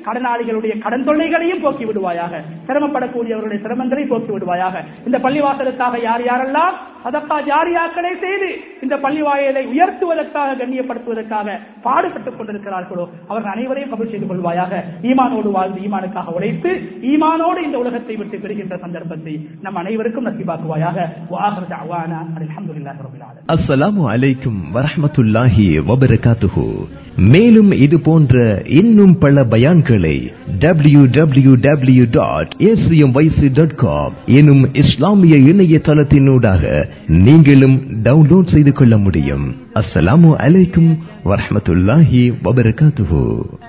கடனாளிகளுடைய கடன் தொல்லைகளையும் போக்கி விடுவாயாக சிரமப்படக்கூடியவர்களுடைய சிரமங்களை போக்கி விடுவாயாக இந்த பள்ளிவாசலுக்காக யார் யாரெல்லாம் அதற்கா ஜாரியாக்களை செய்து இந்த பள்ளிவாயலை உயர்த்துவதற்காக கண்ணியப்படுத்துவதற்காக பாடுபட்டுக் கொண்டிருக்கிறார்களோ அவர்கள் அனைவரையும் கபல் செய்து கொள்வாயாக ஈமானோடு வாழ்ந்து ஈமானுக்காக உழைத்து ஈமானோடு இந்த உலகத்தை விட்டு பெறுகின்ற சந்தர்ப்பத்தை நம் அனைவருக்கும் நசிபாக்குவாயாக வாஹர் தஅவானா அல்ஹம்துலில்லாஹி ரப்பில் ஆலமீன் அஸ்ஸலாமு அலைக்கும் வரஹ்மத்துல்லாஹி வபரகாத்துஹு மேலும் இது போன்ற இன்னும் பல பயான்களை W W W dot dot com எனும் இஸ்லாமிய இணையதளத்தினூடாக நீங்களும் டவுன்லோட் செய்து கொள்ள முடியும் அஸ்ஸலாமு அலைக்கும் வரஹ்மத்துல்லாஹி வபரகாத்துஹு